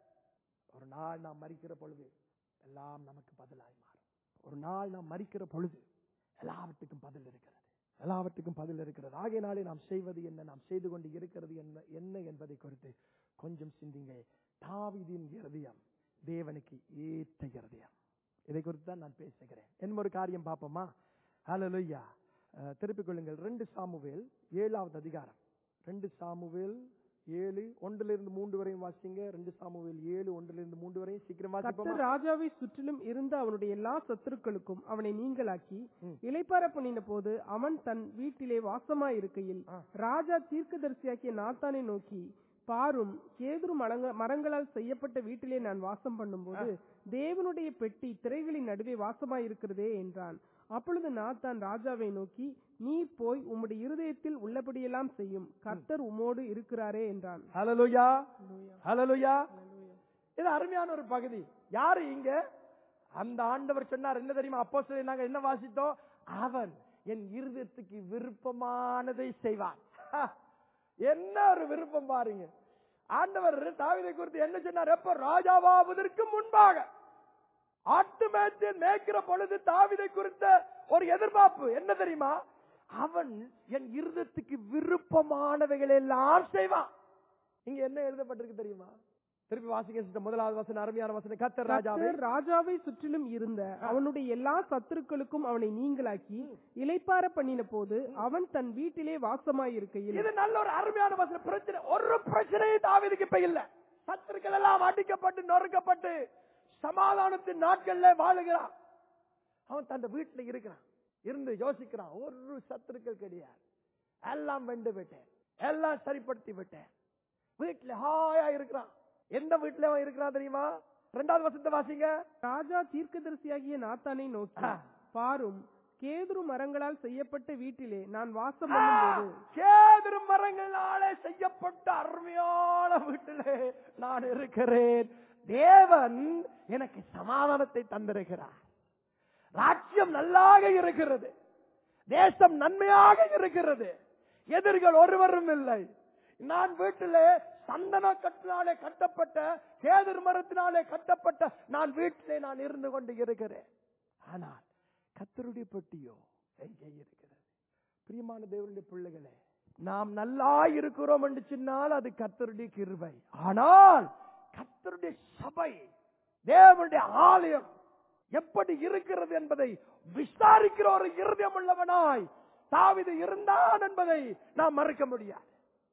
ஒரு நாள் நாம் மறிக்கிற பொழுது எல்லாம் நமக்கு பதிலாய் மாறும் ஒரு நாள் நாம் மறிக்கிற பொழுது எல்லாவற்றுக்கும் பதில் இருக்கிறது எல்லாவற்றுக்கும் பதில் இருக்கிறது ஆகையினாலே நாம் செய்வது என்ன நாம் செய்து கொண்டு இருக்கிறது என்ன என்ன என்பதை குறித்து கொஞ்சம் சிந்திங்கள் தாவீதின் இருதயம் தேவனுக்கு ஏற்ற இருதயம் இதை குறித்து தான் நான் பேசுகிறேன் என்ன ஒரு காரியம் பார்ப்போமா ஹalleluya அஹ், திருப்பிக் கொள்ளுங்கள் ரெண்டு சாமுவேல் ஏழாவது அதிகாரம் ரெண்டு சாமுவேல் ஏழு ஒன்றுல இருந்து மூன்று வரையும் வாசிங்க ரெண்டு சாமுவேல் ஏழு ஒன்றுல இருந்து மூன்று வரையும் சீக்கிரம் வாசிப்போமா கர்த்தர் ராஜாவை சுற்றிலும் இருந்த அவனுடைய எல்லா சத்துருக்களுக்கும் அவனை நீங்களாக்கி ம். இளைப்பார பண்ணின போது அவன் தன் வீட்டிலே வாசமாய் இருக்கையில் ஆ. ராஜா தீர்க்கதரிசியாக்கிய நாத்தானை நோக்கி பாரும் கேதுரு மரங்க மரங்களால் செய்யப்பட்ட வீட்டிலே நான் வாசம் பண்ணும்போது தேவனுடைய பெட்டி திரைகளின் நடுவே வாசமாய் இருக்கிறதே என்றான் அப்பொழுது நாத்தான் ராஜாவை நோக்கி நீ போய் உம்முடைய இருதயத்தில் உள்ளபடியெல்லாம் செய்யும் கர்த்தர் உம்மோடு இருக்கிறாரே என்றான் ஹalleluya ஹalleluya இது அருமையான ஒரு பகுதி யாரு இங்க அந்த ஆண்டவர் சொன்னார் என்ன தெரியுமா அப்போ நாங்க என்ன வாசித்தோம் அவன் என் இருதயத்துக்கு விருப்பமானதை செய்வான் ஹ, என்ன ஒரு விருப்பம் பாருங்க ஆண்டவர் தாவீதை குறித்து என்ன சொன்னார் எப்ப ராஜாவாவதற்கு முன்பாக ஆட்டு மேய்ச்சல் மேய்க்கிற பொழுது தாவிதை குறித்த ஒரு எதிர்பார்ப்பு என்ன தெரியுமா அவன் என் இருதத்துக்கு விருப்பமானவைகளை எல்லாம் செய்வான் இங்க என்ன எழுதப்பட்டிருக்கு தெரியுமா திருப்பி வாசிக்க sister. முதலாவது வசனம் அருமையான வசனம் கத்தர் ராஜாவை கர்த்தர் ராஜாவை சுற்றிலும் இருந்த அவனுடைய எல்லா சத்துருக்களுக்கும் அவனை நீங்களாக்கி இளைப்பார பண்ணின போது அவன் தன் வீட்டிலே வாசமாய் இருக்கையில் இது நல்ல ஒரு அருமையான வசனம் பிரச்சனை ஒரு பிரச்சனையும் தாவீதுக்கு இப்ப இல்ல சத்துருக்கள் எல்லாம் அடிக்கப்பட்டு நொறுக்கப்பட்டு சமாதானத்தின் நாட்கள்ல வாழுகிறான் அவன் தன் வீட்டுல இருக்கிறான் இருந்து யோசிக்கிறான் ஒரு சத்துருக்கள் கிடையாது எல்லாம் வெண்டு விட்டேன் எல்லாம் சரிப்படுத்தி விட்டேன் வீட்டுல ஹாயா இருக்கிறான் எந்த வீட்டுல அவன் இருக்கிறான் தெரியுமா ரெண்டாவது வசனத்தை வாசிங்க ராஜா தீர்க்கதரிசியாகிய நாத்தானை நோக்கி ஆ. பாரும் கேதுரு மரங்களால் செய்யப்பட்ட வீட்டிலே நான் வாசம் பண்ணும்போது கேதுரு மரங்களாலே செய்யப்பட்ட அருமையான வீட்டிலே நான் இருக்கிறேன் தேவன் எனக்கு சமாதானத்தை தந்திருக்கிறார் ராஜ்யம் நல்லாக இருக்கிறது தேசம் நன்மையாக இருக்கிறது எதிரிகள் ஒருவரும் இல்லை நான் வீட்டிலே சந்தன கட்டினாலே கட்டப்பட்ட கேதுர் மரத்தினாலே கட்டப்பட்ட நான் வீட்டிலே நான் இருந்து கொண்டு இருக்கிறேன் ஆனால் கத்தருடைய பெட்டியோ எங்கே இருக்கிறது பிரியமான தேவனுடைய பிள்ளைகளே நாம் நல்லா இருக்கிறோம் என்று சொன்னால் அது கத்தருடைய கிருபை ஆனால் கத்தருடைய சபை தேவனுடைய ஆலயம் எப்படி இருக்கிறது என்பதை விசாரிக்கிற ஒரு இருதயம் உள்ளவனாய் தாவிது இருந்தான் என்பதை நாம் மறக்க முடியாது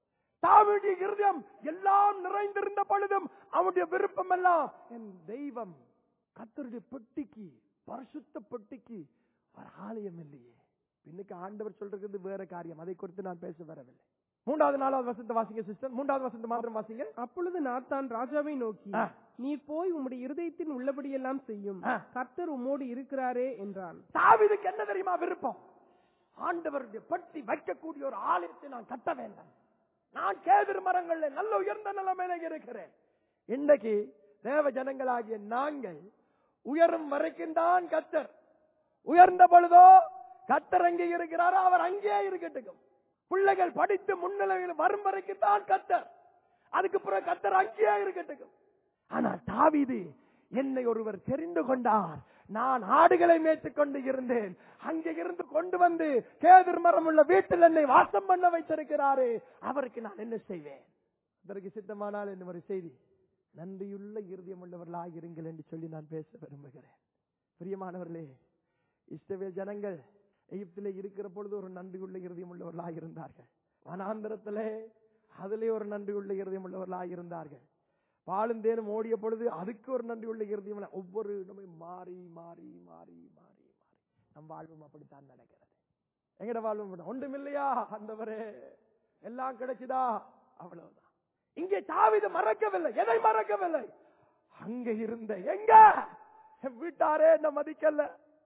தாவிடைய இருதயம் எல்லாம் நிறைந்திருந்த பொழுதும் அவனுடைய விருப்பம் எல்லாம் என் தெய்வம் கத்தருடைய பெட்டிக்கு பரிசுத்த பெட்டிக்கு ஒரு ஆலயம் இல்லையே இன்னைக்கு ஆண்டவர் சொல்றது வேற காரியம் அதை குறித்து நான் பேச வரவில்லை மூன்றாவது நாலாவது வசந்த வாசிங்க சிஸ்டர் மூன்றாவது வசந்த மாத்திரம் வாசிங்க அப்பொழுது நாத்தான் ராஜாவை நோக்கி ஆ. நீர் போய் உம்முடைய இருதயத்தின் உள்ளபடியெல்லாம் செய்யும் ஆ. கர்த்தர் உம்மோடு இருக்கிறாரே என்றான் தாவீதுக்கு என்ன தெரியுமா விருப்பம் ஆண்டவருடைய பட்டி வைக்கக்கூடிய ஒரு ஆலயத்தை நான் கட்ட வேண்டாம் நான் கேதிர் மரங்கள்ல நல்ல உயர்ந்த நிலைமையில இருக்கிறேன் இன்னைக்கு தேவ ஜனங்களாகிய நாங்கள் உயரும் வரைக்கும் தான் கத்தர் உயர்ந்த பொழுதோ கத்தர் அங்கே இருக்கிறாரோ அவர் அங்கே இருக்கட்டும் பிள்ளைகள் படித்து முன்னிலையில் வரும் வரைக்கும் தான் கத்தர் அதுக்கு பிறகு கத்தர் அங்கேயே இருக்கட்டும் ஆனால் தாவீது என்னை ஒருவர் தெரிந்து கொண்டார் நான் ஆடுகளை மேய்த்துக் கொண்டு இருந்தேன் அங்கே இருந்து கொண்டு வந்து கேதிர் மரம் உள்ள வீட்டில் என்னை வாசம் பண்ண வைத்திருக்கிறாரு அவருக்கு நான் என்ன செய்வேன் அதற்கு சித்தமானால் என்ன ஒரு செய்தி நன்றியுள்ள இருதயம் உள்ளவர்களாக இருங்கள் என்று சொல்லி நான் பேச விரும்புகிறேன் பிரியமானவர்களே இஸ்ரவேல் ஜனங்கள் எகிப்திலே இருக்கிற பொழுது ஒரு நன்றியுள்ள இருதயம் உள்ளவர்களாக இருந்தார்கள் வனாந்திரத்திலே அதிலே ஒரு நன்றியுள்ள இருதயம் உள்ளவர்களாக இருந்தார்கள் பாலும் தேனும் ஓடிய பொழுது அதுக்கு ஒரு நன்றி உள்ள இருதயம் உள்ள- ஒவ்வொரு இடமும் மாறி மாறி மாறி மாறி மாறி நம் வாழ்வும் அப்படித்தான் நடக்கிறது எங்கட வாழ்வும் அப்படித்தான். ஒன்றுமில்லையா அந்தவரே எல்லாம் கிடைச்சுதா அவ்வளவுதான் இங்கே தாவிது மறக்கவில்லை எதை மறக்கவில்லை அங்க இருந்த எங்க என் வீட்டாரே என்ன மதிக்கல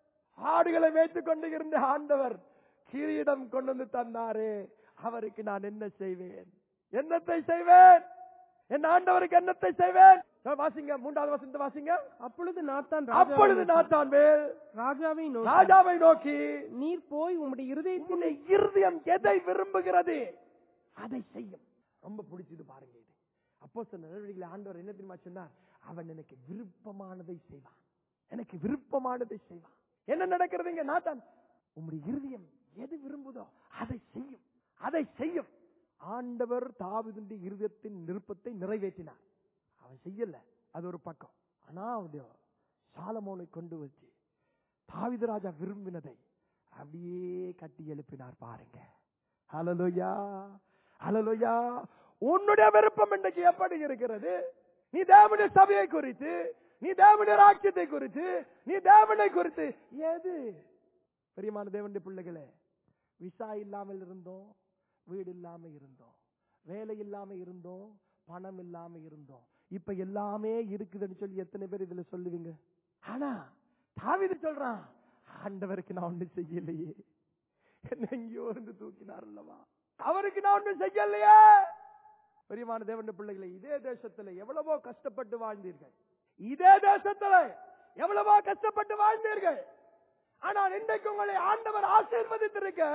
ஆடுகளை மேய்த்துக் கொண்டு இருந்த ஆண்டவர் கிரீடம் கொண்டு வந்து தந்தாரே அவருக்கு நான் என்ன செய்வேன் என்னத்தை செய்வேன் என் ஆண்டவருக்கு என்னத்தை செய்வேன் சரி, வாசிங்க மூன்றாவது வசனத்தை வாசிங்க அப்பொழுது நாத்தான் அப்பொழுது ராஜாவை நாத்தான் மேல் ராஜாவை நோக்கி ராஜாவை நோக்கி நீர் போய் உம்முடைய இருதயத்தின் உன்னுடைய இருதயம் எதை விரும்புகிறது அதை செய்யும் ரொம்ப பிடிச்சது பாருங்க இது அப்போ சொன்ன நடவடிக்கைகளை ஆண்டவர் என்ன தெரியுமா சொன்னார் அவன் எனக்கு விருப்பமானதை செய்வான் எனக்கு விருப்பமானதை செய்வான் என்ன நடக்கிறது இங்க நாத்தான் உம்முடைய இருதயம் எது விரும்புதோ அதை செய்யும் அதை செய்யும் ஆண்டவர் தாவிதுண்டி இருதயத்தின் விருப்பத்தை நிறைவேற்றினார் அவன் செய்யல அது ஒரு பக்கம் ஆனா அவனுடைய சாலமோனை கொண்டு வச்சு தாவிது ராஜா விரும்பினதை அப்படியே கட்டி எழுப்பினார் பாருங்க ஹalleluya ஹalleluya உன்னுடைய விருப்பம் இன்றைக்கு எப்படி இருக்கிறது நீ தேவனுடைய சபையை குறித்து நீ தேவனுடைய ராஜ்யத்தை குறித்து நீ தேவனை குறித்து எது பெரியமான தேவனுடைய பிள்ளைகளே விசா இல்லாமல் இருந்தோம் வீடு இல்லாம இருந்தோம் வேலை இல்லாம இருந்தோம் பணம் இல்லாம இருந்தோம் இப்ப எல்லாமே இருக்குதுன்னு சொல்லி எத்தனை பேர் இதுல சொல்லுவீங்க ஆனா தாவீது சொல்றான் ஆண்டவருக்கு நான் ஒண்ணு செய்யலையே என்ன எங்கேயோ இருந்து தூக்கினார் அல்லவா அவருக்கு நான் ஒண்ணு செய்யலையே பெரியமான தேவனுடைய பிள்ளைகளை இதே தேசத்துல எவ்வளவோ கஷ்டப்பட்டு வாழ்ந்தீர்கள் இதே தேசத்துல எவ்வளவோ கஷ்டப்பட்டு வாழ்ந்தீர்கள் ஆனால் இன்றைக்கு உங்களை ஆண்டவர் ஆசீர்வதித்திருக்க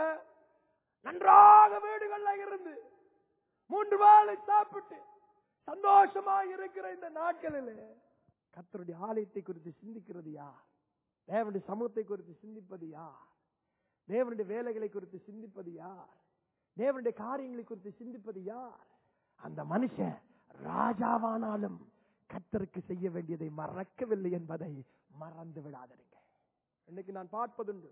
நன்றாக வீடுகள்ல இருந்து மூன்று வேளை சாப்பிட்டு சந்தோஷமா இருக்கிற இந்த நாட்களில் கர்த்தருடைய ஆலயத்தை குறித்து சிந்திக்கிறது யார் தேவனுடைய சமூகத்தை குறித்து சிந்திப்பது யார் தேவனுடைய வேலைகளை குறித்து சிந்திப்பது யார் தேவனுடைய காரியங்களை குறித்து சிந்திப்பது யார் அந்த மனுஷன் ராஜாவானாலும் கர்த்தருக்கு செய்ய வேண்டியதை மறக்கவில்லை என்பதை மறந்து விடாதீங்க இன்னைக்கு நான் பார்ப்பதுண்டு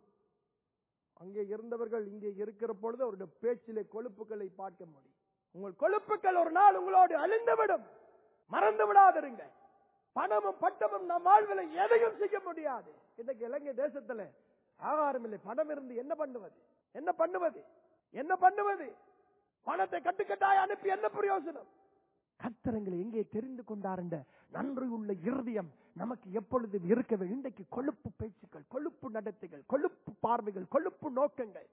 அங்கே இருந்தவர்கள் இங்கே இருக்கிற பொழுது அவருடைய பேச்சிலே கொழுப்புகளை பார்க்க முடியும் உங்கள் கொழுப்புகள் ஒரு நாள் உங்களோடு அழிந்துவிடும் மறந்து விடாதிருங்க பணமும் பட்டமும் நம் வாழ்வில் எதையும் செய்ய முடியாது இன்னைக்கு இலங்கை தேசத்துல ஆகாரம் இல்லை பணம் இருந்து என்ன பண்ணுவது என்ன பண்ணுவது என்ன பண்ணுவது பணத்தை கட்டுக்கட்டாய் அனுப்பி என்ன பிரயோசனம் கத்திரங்களை எங்கே தெரிந்து கொண்டார்ந்த நன்றி உள்ள இருதயம் நமக்கு எப்பொழுதும் இருக்க வேண்டும் இன்றைக்கு கொழுப்பு பேச்சுக்கள் கொழுப்பு நடத்தைகள் கொழுப்பு பார்வைகள் கொழுப்பு நோக்கங்கள்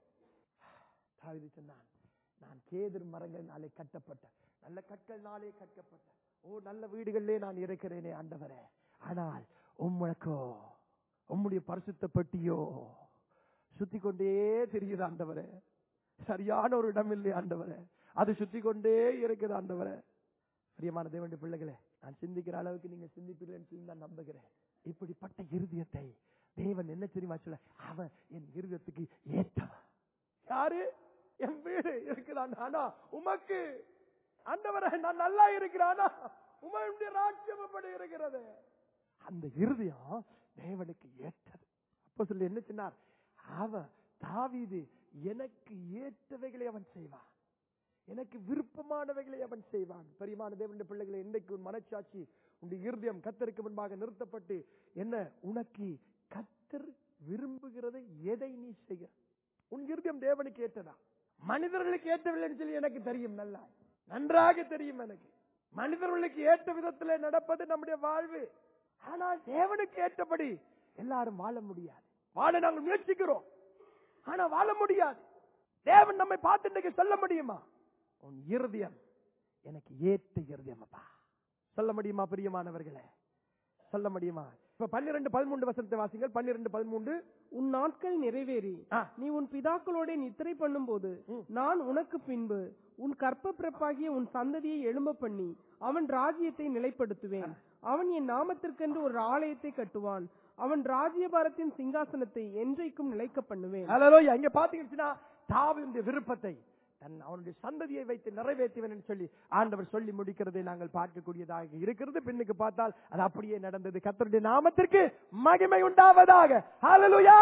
தாவீது சொன்னான் நான் கேதுர் மரங்களினாலே கட்டப்பட்ட நல்ல கற்கள்னாலே கட்டப்பட்ட ஓ நல்ல வீடுகளிலே நான் இருக்கிறேனே ஆண்டவரே ஆனால் உம்முழக்கோ உம்முடைய பரிசுத்த பெட்டியோ சுத்தி கொண்டே தெரியுது ஆண்டவரே சரியான ஒரு இடம் இல்லை ஆண்டவரே அது சுத்தி கொண்டே இருக்குது ஆண்டவரே பிரியமான தேவனுடைய பிள்ளைகளே நான் சிந்திக்கிற அளவுக்கு நீங்க சிந்திப்பீர்கள் சொல்லி நான் நம்புகிறேன் இப்படிப்பட்ட இருதயத்தை தேவன் என்ன தெரியுமா சொல்ல அவன் என் இருதயத்துக்கு ஏற்றவன் யாரு என் வீடு இருக்கிறான் ஆனா உமக்கு ஆண்டவரே நான் நல்லா இருக்கிறானா உமனுடைய ராஜ்யம் எப்படி இருக்கிறது அந்த இருதயம் தேவனுக்கு ஏற்றது அப்போ சொல்லி என்ன சொன்னார் அவன் தாவீது எனக்கு ஏற்றவைகளை அவன் செய்வான் எனக்கு விருப்பமானவைகளை அவன் செய்வான் பெரியமான தேவனுடைய பிள்ளைகளை இன்றைக்கு உன் மனச்சாட்சி உன் இருதயம் கத்தருக்கு முன்பாக நிறுத்தப்பட்டு என்ன உனக்கு கத்தர் விரும்புகிறதை எதை நீ செய்ய உன் இருதயம் தேவனுக்கு ஏற்றதா மனிதர்களுக்கு ஏற்றவில்லைன்னு சொல்லி எனக்கு தெரியும் நல்லா நன்றாக தெரியும் எனக்கு மனிதர்களுக்கு ஏற்ற விதத்தில் நடப்பது நம்முடைய வாழ்வு ஆனால் தேவனுக்கு ஏற்றபடி எல்லாரும் வாழ முடியாது வாழ நாங்கள் முயற்சிக்கிறோம் ஆனா வாழ முடியாது தேவன் நம்மை பார்த்து இன்றைக்கு சொல்ல முடியுமா உன் இருதயம் எனக்கு ஏற்ற இருதயம் அப்பா சொல்ல முடியுமா பிரியமானவர்களே சொல்ல முடியுமா இப்ப பன்னிரண்டு பதிமூன்று வசனத்தை வாசிங்கள் பன்னிரண்டு பதிமூன்று உன் நாட்கள் நிறைவேறி ஆ. நீ உன் பிதாக்களோட நித்திரை பண்ணும்போது ம். நான் உனக்கு பின்பு உன் கற்ப பிறப்பாகிய உன் சந்ததியை எழும்ப பண்ணி அவன் ராஜ்யத்தை நிலைப்படுத்துவேன் அவன் என் நாமத்திற்கென்று ஒரு ஆலயத்தை கட்டுவான் அவன் ராஜ்யபாரத்தின் சிங்காசனத்தை என்றைக்கும் நிலைக்க பண்ணுவேன் ஹalleluya இங்க பாத்தீங்கன்னா தாவீதுடைய விருப்பத்தை தன் அவனுடைய சந்ததியை வைத்து நிறைவேற்றுவேன் என்று சொல்லி ஆண்டவர் சொல்லி முடிக்கிறதை நாங்கள் பார்க்கக்கூடியதாக இருக்கிறது பின்னுக்கு பார்த்தால் அது அப்படியே நடந்தது கர்த்தருடைய நாமத்திற்கு மகிமை உண்டாவதாக ஹalleluya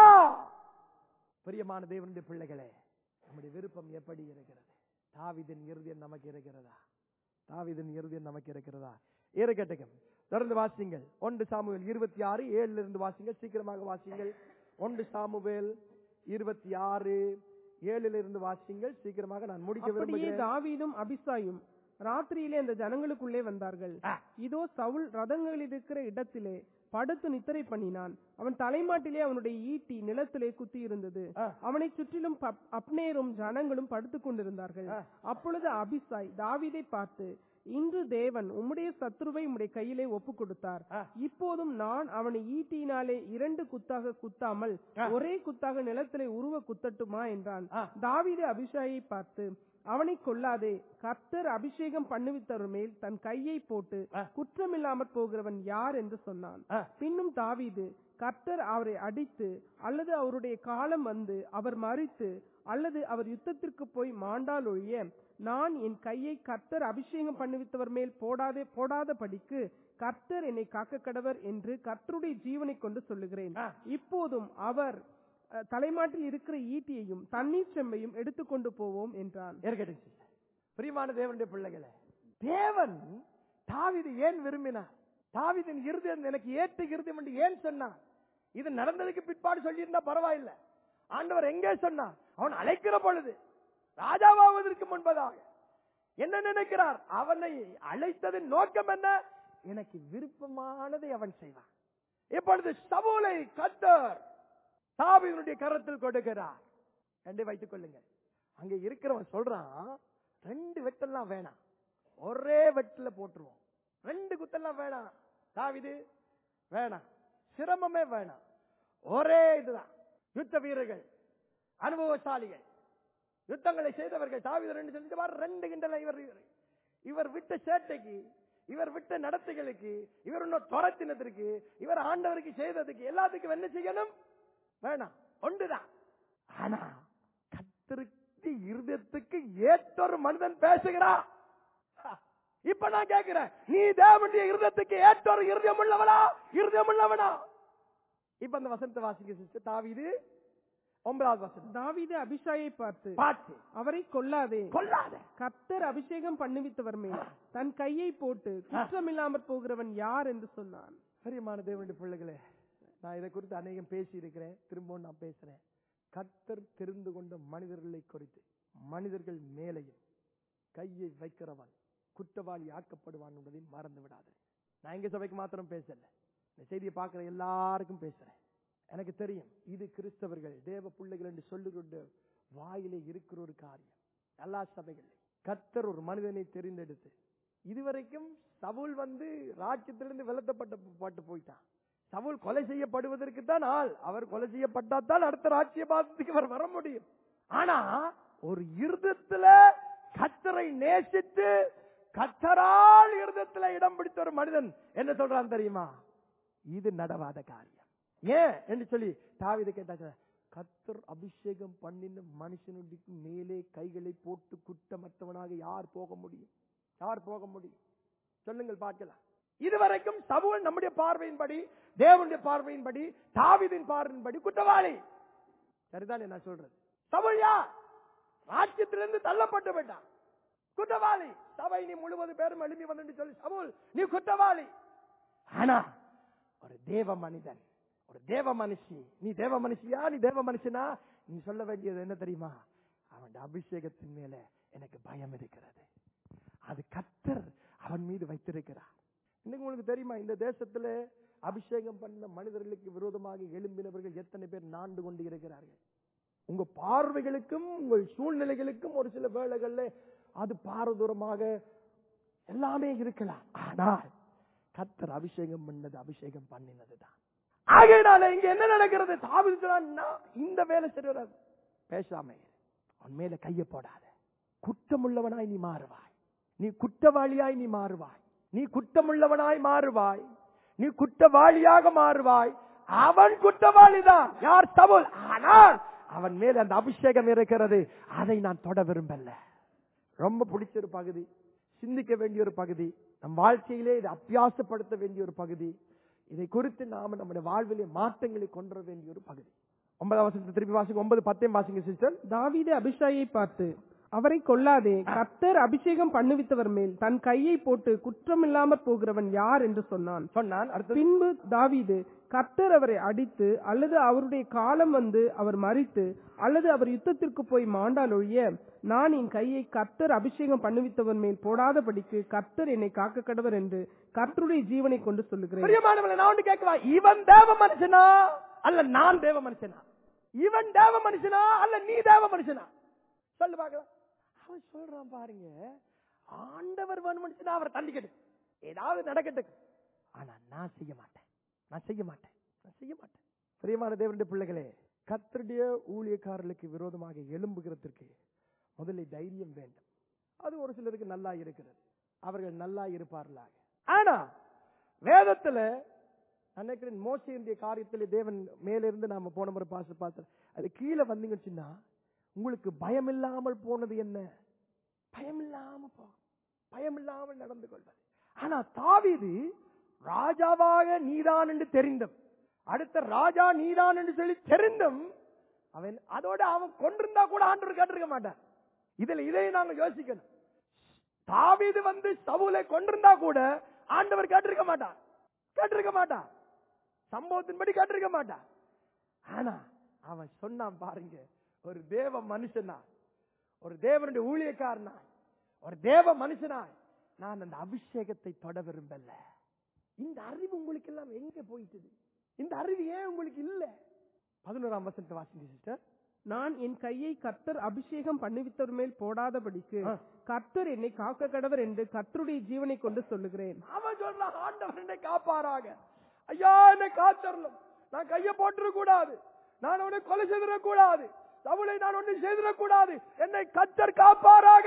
பிரியமான தேவனுடைய பிள்ளைகளே நம்முடைய விருப்பம் எப்படி இருக்கிறது தாவீதின் இருதயம் நமக்கு இருக்கிறதா தாவீதின் இருதயம் நமக்கு இருக்கிறதா இருக்கட்டும் தொடர்ந்து வாசிங்கள் ஒன்று சாமுவேல் இருபத்தி ஆறு ஏழுல இருந்து வாசிங்கள் சீக்கிரமாக வாசிங்கள் ஒன்று சாமுவேல் இருபத்தி ஆறு ஏழுல இருந்து வாசிங்கள் சீக்கிரமாக நான் முடிக்க அப்படியே விரும்புகிறேன் தாவீதும் அபிசாயும் ராத்திரியிலே அந்த ஜனங்களுக்குள்ளே வந்தார்கள் ஆ. இதோ சவுல் ரதங்களில் இருக்கிற இடத்திலே படுத்து நித்திரை பண்ணினான் அவன் தலைமாட்டிலே அவனுடைய ஈட்டி நிலத்திலே குத்தி இருந்தது ஆ. அவனை சுற்றிலும் பப்- அப்னேரும் ஜனங்களும் படுத்துக் கொண்டிருந்தார்கள் ஆ. அப்பொழுது அபிசாய் தாவீதை பார்த்து இன்று தேவன் உம்முடைய சத்துருவை உம்முடைய கையிலே ஒப்பு கொடுத்தார் ஆ. இப்போதும் நான் அவனை ஈட்டியினாலே இரண்டு குத்தாக குத்தாமல் ஆ. ஒரே குத்தாக நிலத்திலே உருவ குத்தட்டுமா என்றான் ஆ. தாவீது அபிஷாயை பார்த்து அவனை கொல்லாதே கர்த்தர் அபிஷேகம் பண்ணுவித்தவர் மேல் தன் கையை போட்டு ஆ. குற்றமில்லாமற் போகிறவன் யார் என்று சொன்னான் ஆ. பின்னும் தாவீது கர்த்தர் அவரை அடித்து அல்லது அவருடைய காலம் வந்து அவர் மறித்து அல்லது அவர் யுத்தத்திற்கு போய் மாண்டால் ஒழிய நான் என் கையை கர்த்தர் அபிஷேகம் பண்ணுவித்தவர் மேல் போடாதே போடாத படிக்கு கர்த்தர் என்னை காக்க கடவர் என்று கர்த்தருடைய ஜீவனை கொண்டு சொல்லுகிறேன் ஆ. இப்போதும் அவர் அஹ், தலைமாட்டில் இருக்கிற ஈட்டியையும் தண்ணீர் செம்பையும் எடுத்துக்கொண்டு போவோம் என்றான் இருக்கட்டும் sister. பிரியமான தேவனுடைய பிள்ளைகளே தேவன் தாவீது ஏன் விரும்பினார் தாவீதின் இருதயம் எனக்கு ஏற்ற இருதயம் என்று ஏன் சொன்னார் இது நடந்ததுக்கு பிற்பாடு சொல்லியிருந்தா பரவாயில்லை ஆண்டவர் எங்கே சொன்னார் அவன் அழைக்கிற பொழுது ராஜாவாவதற்கு முன்பதாக என்ன நினைக்கிறார் அவனை அழைத்ததின் நோக்கம் என்ன எனக்கு விருப்பமானதை அவன் செய்வான் இப்பொழுது சவுலை கத்தர் தாவீதுடைய கரத்தில் கொடுக்கிறார் ரெண்டு வைத்துக் கொள்ளுங்க அங்க இருக்கிறவன் சொல்றான் ரெண்டு வெட்டெல்லாம் வேணாம் ஒரே வெட்டுல போட்டுருவோம் ரெண்டு குத்தெல்லாம் வேணாம் தாவிது வேணாம் சிரமமே வேணாம் ஒரே இதுதான் யுத்த வீரர்கள் அனுபவசாலிகள் யுத்தங்களை செய்தவர்கள் தாவித ரெண்டு சொல்லி பாரு, ரெண்டு கிண்டல இவர் இவர் விட்ட சேட்டைக்கு இவர் விட்ட நடத்தைகளுக்கு இவர் இன்னும் துரத்தினதற்கு இவர் ஆண்டவருக்கு செய்ததுக்கு எல்லாத்துக்கும் என்ன செய்யணும் வேணாம் ஒன்றுதான் ஆனா கத்திற்கு இருதயத்துக்கு ஏற்றொரு மனிதன் பேசுகிறான் ஹ, இப்ப நான் கேட்கிறேன் நீ தேவனுடைய இருதயத்துக்கு ஏற்றொரு இருதயம் உள்ளவனா இருதயம் உள்ளவனா இப்ப அந்த வசனத்தை வாசிக்க சிஸ்டர் தாவீது ஒன்பதாவது வசனம் தாவீது அபிஷாயை பார்த்து பார்த்து அவரை கொல்லாதே கொல்லாத கர்த்தர் அபிஷேகம் பண்ணுவித்தவர் மேல் தன் கையை போட்டு குற்றமில்லாமற் போகிறவன் யார் என்று சொன்னான் பிரியமான தேவனுடைய பிள்ளைகளே நான் இதை குறித்து அநேகம் பேசி இருக்கிறேன் திரும்பவும் நான் பேசுறேன் கர்த்தர் தெரிந்து கொண்ட மனிதர்களை குறித்து மனிதர்கள் மேலையும் கையை வைக்கிறவன் குற்றவாளி ஆக்கப்படுவான் என்பதை மறந்து விடாது நான் எங்க சபைக்கு மாத்திரம் பேசல இந்த செய்தியை பார்க்கிற எல்லாருக்கும் பேசுறேன் எனக்கு தெரியும் இது கிறிஸ்தவர்கள் தேவ பிள்ளைகள் என்று சொல்லுகின்ற வாயிலே இருக்கிற ஒரு காரியம் எல்லா சபைகளிலும் கர்த்தர் ஒரு மனிதனை தெரிந்தெடுத்து இதுவரைக்கும் சவுல் வந்து ராஜ்யத்திலிருந்து வெள்ளத்தப்பட்ட பட்டு போயிட்டான் சவுல் கொலை செய்யப்படுவதற்கு தான் ஆள் அவர் கொலை செய்யப்பட்டால் அடுத்த ராஜ்ய பாதத்துக்கு அவர் வர முடியும் ஆனா ஒரு இருதத்துல கத்தரை நேசித்து கத்தரால் இருதத்துல இடம் பிடித்த ஒரு மனிதன் என்ன சொல்றான் தெரியுமா இது நடவாத காரியம் ஏன் என்று சொல்லி தாவித கேட்டாங்க கத்தர் அபிஷேகம் பண்ணின மனுஷனுடைய மேலே கைகளை போட்டு குற்றமற்றவனாக யார் போக முடியும் யார் போக முடியும் சொல்லுங்கள் பார்க்கலாம் இதுவரைக்கும் சவுல் நம்முடைய பார்வையின்படி தேவனுடைய பார்வையின்படி தாவீதின் பார்வையின்படி குற்றவாளி சரிதான் நான் சொல்றது சவுல் யார் ராஜ்யத்திலிருந்து தள்ளப்பட்டு விட்டான் குற்றவாளி சபை நீ முழுவதும் பேரும் எழுப்பி வந்து சொல்லி சவுல் நீ குற்றவாளி ஆனா ஒரு தேவ மனிதன் ஒரு தேவ மனுஷி நீ தேவ மனுஷியா நீ தேவ மனுஷனா நீ சொல்ல வேண்டியது என்ன தெரியுமா அவன் அபிஷேகத்தின் மேல எனக்கு பயம் இருக்கிறது அது கத்தர் அவன் மீது வைத்திருக்கிறார் இன்னைக்கு உங்களுக்கு தெரியுமா இந்த தேசத்துல அபிஷேகம் பண்ண மனிதர்களுக்கு விரோதமாக எழும்பினவர்கள் எத்தனை பேர் நாண்டு கொண்டு இருக்கிறார்கள் உங்க பார்வைகளுக்கும் உங்கள் சூழ்நிலைகளுக்கும் ஒரு சில வேளைகள்ல அது பாரதூரமாக எல்லாமே இருக்கலாம் ஆனால் கத்தர் அபிஷேகம் பண்ணது அபிஷேகம் பண்ணினதுதான் ஆகையினால இங்க என்ன நடக்கிறது தாவிது சொல்றான்னா, இந்த வேலை செய்யறது பேசாம இரு. அவன் மேல கைய போடாத குற்றமுள்ளவனாய் நீ மாறுவாய் நீ குற்றவாளியாய் நீ மாறுவாய் நீ குற்றமுள்ளவனாய் மாறுவாய் நீ குற்றவாளியாக மாறுவாய் அவன் குற்றவாளிதான் யார் சவுல் ஆனால் அவன் மேல அந்த அபிஷேகம் இருக்கிறது அதை நான் தொட விரும்பல ரொம்ப பிடிச்ச ஒரு பகுதி சிந்திக்க வேண்டிய ஒரு பகுதி நம் வாழ்க்கையிலே இதை அபியாசப்படுத்த வேண்டிய ஒரு பகுதி இதை குறித்து நாம நம்முடைய வாழ்விலே மாற்றங்களை கொண்டு வர வேண்டிய ஒரு பகுதி ஒன்பதாம் வசனத்தை திருப்பி வாசிங்க ஒன்பது பத்தையும் வாசிங்க சிஸ்டர் தாவீது அபிஷாயை பார்த்து அவரை கொல்லாதே கர்த்தர் அபிஷேகம் பண்ணுவித்தவர் மேல் தன் கையை போட்டு குற்றமில்லாமற் போகிறவன் யார் என்று சொன்னான் சொன்னான் அடுத்து பின்பு தாவீது கர்த்தர் அவரை அடித்து அல்லது அவருடைய காலம் வந்து அவர் மறித்து அல்லது அவர் யுத்தத்திற்கு போய் மாண்டால் ஒழிய நான் என் கையை கர்த்தர் அபிஷேகம் பண்ணுவித்தவன் மேல் போடாதபடிக்கு கர்த்தர் என்னை காக்க கடவர் என்று கர்த்தருடைய ஜீவனை கொண்டு சொல்லுகிறேன் பிரியமானவளை நான் ஒன்று கேட்கவா இவன் தேவ மனுஷனா அல்ல நான் தேவ மனுஷனா இவன் தேவ மனுஷனா அல்ல நீ தேவ மனுஷனா சொல்லு பார்க்கலாம் அவன் சொல்றான் பாருங்க ஆண்டவர் வேணும் மனுஷனா அவரை தண்டிக்கட்டு ஏதாவது நடக்கட்டும் ஆனா நான் செய்ய மாட்டேன் நான் செய்ய மாட்டேன் நான் செய்ய மாட்டேன் பிரியமான தேவனுடைய பிள்ளைகளே கத்தருடைய ஊழியக்காரர்களுக்கு விரோதமாக எழும்புகிறதற்கு முதல்ல தைரியம் வேண்டும் அது ஒரு சிலருக்கு நல்லா இருக்கிறது அவர்கள் நல்லா இருப்பார்களாக ஆனா வேதத்துல நான் நினைக்கிறேன் மோசையினுடைய காரியத்திலே தேவன் மேலிருந்து நாம போன முறை பாச பார்த்து அது கீழே வந்தீங்கன்னு சொன்னா உங்களுக்கு பயம் இல்லாமல் போனது என்ன பயம் இல்லாம போ பயம் இல்லாமல் நடந்து கொள்வது ஆனா தாவீது ராஜாவாக நீதான் என்று தெரிந்தும் அடுத்த ராஜா நீதான் என்று சொல்லி தெரிந்தும் அவன் அதோட அவன் கொண்டிருந்தா கூட ஆண்டவர் கேட்டிருக்க மாட்டான் இதுல இதை நாங்க யோசிக்கணும் தாவீது வந்து சவுலை கொண்டிருந்தா கூட ஆண்டவர் கேட்டிருக்க மாட்டார் கேட்டிருக்க மாட்டார் சம்பவத்தின்படி கேட்டிருக்க மாட்டார் ஆனா அவன் சொன்னான் பாருங்க ஒரு தேவ மனுஷனா ஒரு தேவனுடைய ஊழியக்காரனா ஒரு தேவ மனுஷனா நான் அந்த அபிஷேகத்தை தொட விரும்பல இந்த அறிவு உங்களுக்கு எல்லாம் எங்க போயிட்டது இந்த அறிவு ஏன் உங்களுக்கு இல்ல பதினோராம் வசனத்தை வாசிங்க சிஸ்டர் நான் என் கையை கர்த்தர் அபிஷேகம் பண்ணுவித்தவர் மேல் போடாதபடிக்கு ஆ. கர்த்தர் என்னை காக்க கடவர் என்று கர்த்தருடைய ஜீவனை கொண்டு சொல்லுகிறேன் அவன் சொல்றான் ஆண்டவர் என்னை காப்பாராக ஐயா என்னை காத்தரலும் நான் கைய போட்டுற கூடாது நான் அவனை கொலை செய்திட கூடாது அவளை நான் ஒன்றும் செய்திட கூடாது என்னை கத்தர் காப்பாராக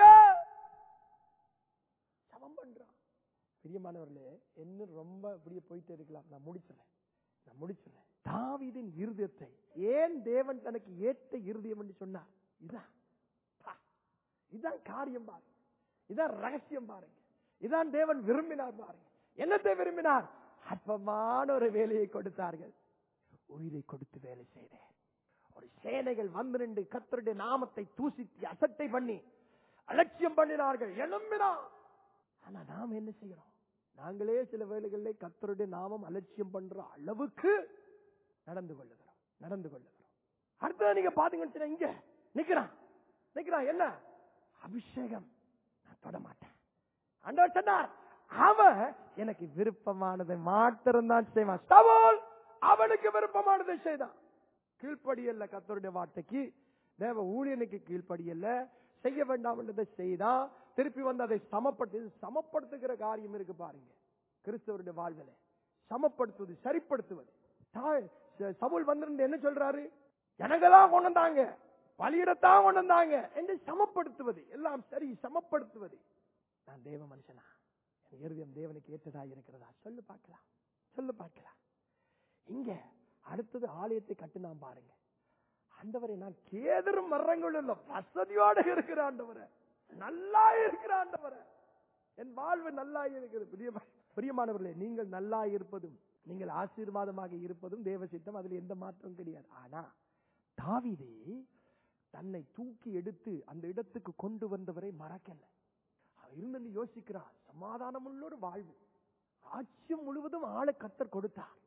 சமம் பண்றான் பிரியமானவர்களே என்ன ரொம்ப இப்படியே போயிட்டே இருக்கலாம் நான் முடிச்சிடறேன் நான் முடிச்சிடறேன் தாவீதின் இருதயத்தை ஏன் தேவன் தனக்கு ஏற்ற இருதயம் என்று சொன்னார் இதான் பா. இதான் காரியம் பாருங்க இதான் ரகசியம் பாருங்க இதான் தேவன் விரும்பினார் பாருங்க என்னத்தை விரும்பினார் அற்பமான ஒரு வேலையை கொடுத்தார்கள் உயிரை கொடுத்து வேலை செய்தேன் ஒரு சேனைகள் வந்து நின்று கத்தருடைய நாமத்தை தூசித்து அசட்டை பண்ணி அலட்சியம் பண்ணினார்கள் எழும்பினான் ஆனா நாம் என்ன செய்யறோம் நாங்களே சில வேளைகளிலே கத்தருடைய நாமம் அலட்சியம் பண்ற அளவுக்கு நடந்து கொள்ளுகிறோம் நடந்து கொள்ளுகிறோம் அடுத்தது நீங்க பாத்தீங்கன்னு சொன்னா இங்க நிக்கிறான் நிக்கிறான் என்ன அபிஷேகம் நான் தொட மாட்டேன் ஆண்டவர் சொன்னார் அவன் எனக்கு விருப்பமானதை மாத்திரம் தான் செய்வான் சவுல் அவனுக்கு விருப்பமானதை செய்தான் கீழ்ப்படியல்ல கத்தருடைய வார்த்தைக்கு தேவ ஊழியனுக்கு கீழ்ப்படியல்ல செய்ய வேண்டாம் என்றதை செய்தான் திருப்பி வந்து அதை சமப்படுத்து இது சமப்படுத்துகிற காரியம் இருக்கு பாருங்க கிறிஸ்தவருடைய வாழ்வில சமப்படுத்துவது சரிப்படுத்துவது தாய் ச- சவுல் வந்திருந்து என்ன சொல்றாரு எனக்கெல்லாம் கொண்டு வந்தாங்க பலியிடத்தான் கொண்டு வந்தாங்க என்று சமப்படுத்துவது எல்லாம் சரி சமப்படுத்துவது நான் தேவ மனுஷனா என் இருதயம் தேவனுக்கு ஏற்றதா இருக்கிறதா சொல்லு பார்க்கலாம் சொல்லு பார்க்கலாம் இங்க அடுத்தது ஆலயத்தை கட்டினான் பாருங்க ஆண்டவரை நான் கேதரும் மரங்கள் இல்ல வசதியோட இருக்கிற ஆண்டவரை நல்லா இருக்கிற ஆண்டவரை என் வாழ்வு நல்லா இருக்கிறது பிரியமா பிரியமானவர்களே நீங்கள் நல்லா இருப்பதும் நீங்கள் ஆசீர்வாதமாக இருப்பதும் தேவ சித்தம் அதுல எந்த மாற்றம் கிடையாது ஆனா தாவீதே தன்னை தூக்கி எடுத்து அந்த இடத்துக்கு கொண்டு வந்தவரை மறக்கல அவன் இருந்து யோசிக்கிறான் சமாதானமுள்ள ஒரு வாழ்வு ஆட்சியம் முழுவதும் ஆளை கத்தர் கொடுத்தார்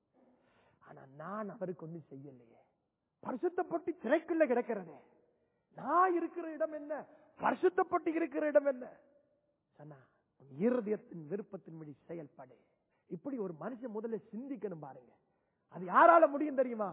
ஆனா நான் அவருக்கு ஒண்ணும் செய்யலையே பரிசுத்தப்பட்டு சிறைக்குள்ள கிடக்கிறதே நான் இருக்கிற இடம் என்ன பரிசுத்தப்பட்டு இருக்கிற இடம் என்ன சொன்னா உன் இருதயத்தின் விருப்பத்தின்படி செயல்படு இப்படி ஒரு மனுஷன் முதல்ல சிந்திக்கணும் பாருங்க அது யாரால முடியும் தெரியுமா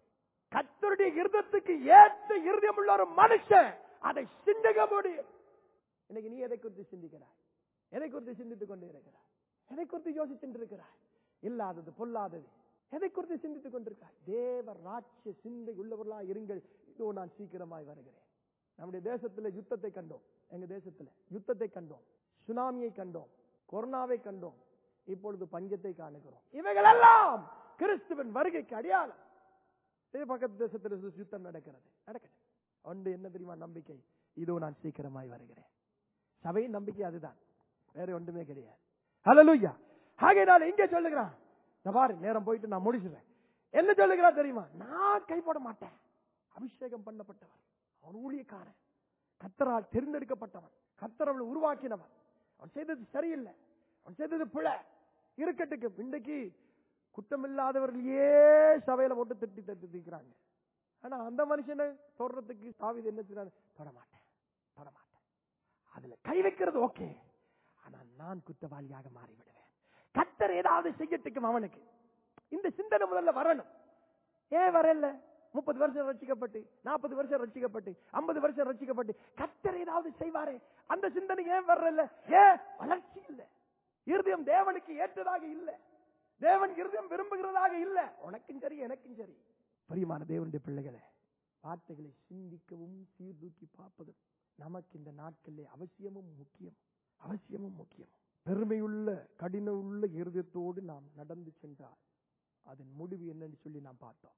கத்தருடைய இருதயத்துக்கு ஏற்ற இருதயம் உள்ள ஒரு மனுஷன் அதை சிந்திக்க முடியும் இன்னைக்கு நீ எதை குறித்து சிந்திக்கிறாய் எதை குறித்து சிந்தித்துக் கொண்டு இருக்கிறாய் எதை குறித்து யோசிச்சுட்டு இருக்கிறாய் இல்லாதது பொல்லாதது எதை குறித்து சிந்தித்துக் கொண்டிருக்காய் தேவ ராட்சிய சிந்தை உள்ளவர்களா இருங்கள் இதோ நான் சீக்கிரமாய் வருகிறேன் நம்முடைய தேசத்துல யுத்தத்தை கண்டோம் எங்க தேசத்துல யுத்தத்தை கண்டோம் சுனாமியை கண்டோம் கொரோனாவை கண்டோம் இப்பொழுது பஞ்சத்தை காணுகிறோம் இவைகளெல்லாம் கிறிஸ்துவின் வருகைக்கு அடையாளம் இதே பக்கத்து தேசத்துல சு- யுத்தம் நடக்கிறது நடக்கட்டும் ஒன்று என்ன தெரியுமா நம்பிக்கை இதோ நான் சீக்கிரமாய் வருகிறேன் சபையின் நம்பிக்கை அதுதான் வேற ஒன்றுமே கிடையாது ஹalleluya ஆகையினால இங்கே சொல்லுகிறான் இந்த பாரு நேரம் போயிட்டு நான் முடிச்சிடுறேன் என்ன சொல்லுகிறான் தெரியுமா நான் கைப்பட மாட்டேன் அபிஷேகம் பண்ணப்பட்டவன் அவன் ஊழியக்காரன் கத்தரால் தேர்ந்தெடுக்கப்பட்டவன் கத்தர் அவனை உருவாக்கினவன் அவன் செய்தது சரியில்லை அவன் செய்தது பிழை இருக்கட்டுக்கு இன்றைக்கு குற்றமில்லாதவர்களையே சபையில போட்டு திட்டி தட்டி தீக்கிறாங்க ஆனா அந்த மனுஷனை தொடறதுக்கு தாவீது என்ன செய்றாரு தொட மாட்டேன் தொட மாட்டேன் அதுல கை வைக்கிறது ஓகே ஆனா நான் குற்றவாளியாக மாறி விடுவேன் கத்தர் ஏதாவது செய்யட்டுக்கும் அவனுக்கு இந்த சிந்தனை முதல்ல வரணும் ஏன் வரல முப்பது வருஷம் ரசிக்கப்பட்டு நாற்பது வருஷம் ரசிக்கப்பட்டு ஐம்பது வருஷம் ரசிக்கப்பட்டு கத்தர் ஏதாவது செய்வாரே அந்த சிந்தனை ஏன் வரல ஏன் வளர்ச்சி இல்ல இருதயம் தேவனுக்கு ஏற்றதாக இல்ல தேவன் இருதயம் விரும்புகிறதாக இல்ல உனக்கும் சரி எனக்கும் சரி பிரியமான தேவனுடைய பிள்ளைகளே வார்த்தைகளை சிந்திக்கவும் சீர்தூக்கி பார்ப்பதும் நமக்கு இந்த நாட்களிலே அவசியமும் முக்கியம் அவசியமும் முக்கியம் பெருமையுள்ள கடின உள்ள இருதயத்தோடு நாம் நடந்து சென்றால் அதன் முடிவு என்னன்னு சொல்லி நாம் பார்த்தோம்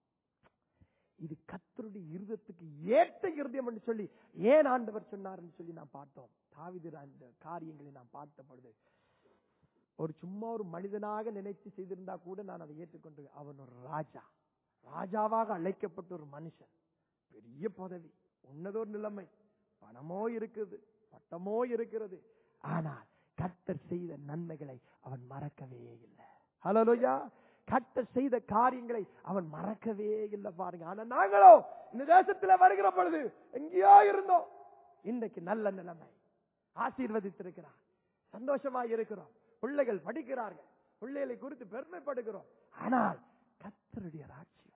இது கத்தருடைய இருதயத்துக்கு ஏற்ற இருதயம் என்று சொல்லி ஏன் ஆண்டவர் சொன்னார்னு சொல்லி நாம் பார்த்தோம் தாவிது அந்த காரியங்களை நாம் பார்த்த பொழுது ஒரு சும்மா ஒரு மனிதனாக நினைத்து செய்திருந்தா கூட நான் அதை ஏற்றுக்கொண்டு அவன் ஒரு ராஜா ராஜாவாக அழைக்கப்பட்ட ஒரு மனுஷன் பெரிய பதவி உன்னதொரு நிலைமை பணமோ இருக்குது பட்டமோ இருக்கிறது ஆனால் கர்த்தர் செய்த நன்மைகளை அவன் மறக்கவே இல்லை ஹலோயா கர்த்தர் செய்த காரியங்களை அவன் மறக்கவே இல்லை பாருங்க ஆனா நாங்களோ இந்த தேசத்துல வருகிற பொழுது எங்கேயோ இருந்தோம் இன்னைக்கு நல்ல நிலைமை ஆசீர்வதித்திருக்கிறார் சந்தோஷமா இருக்கிறோம் பிள்ளைகள் படிக்கிறார்கள் பிள்ளைகளை குறித்து பெருமைப்படுகிறோம் ஆனால் கர்த்தருடைய ராட்சியம்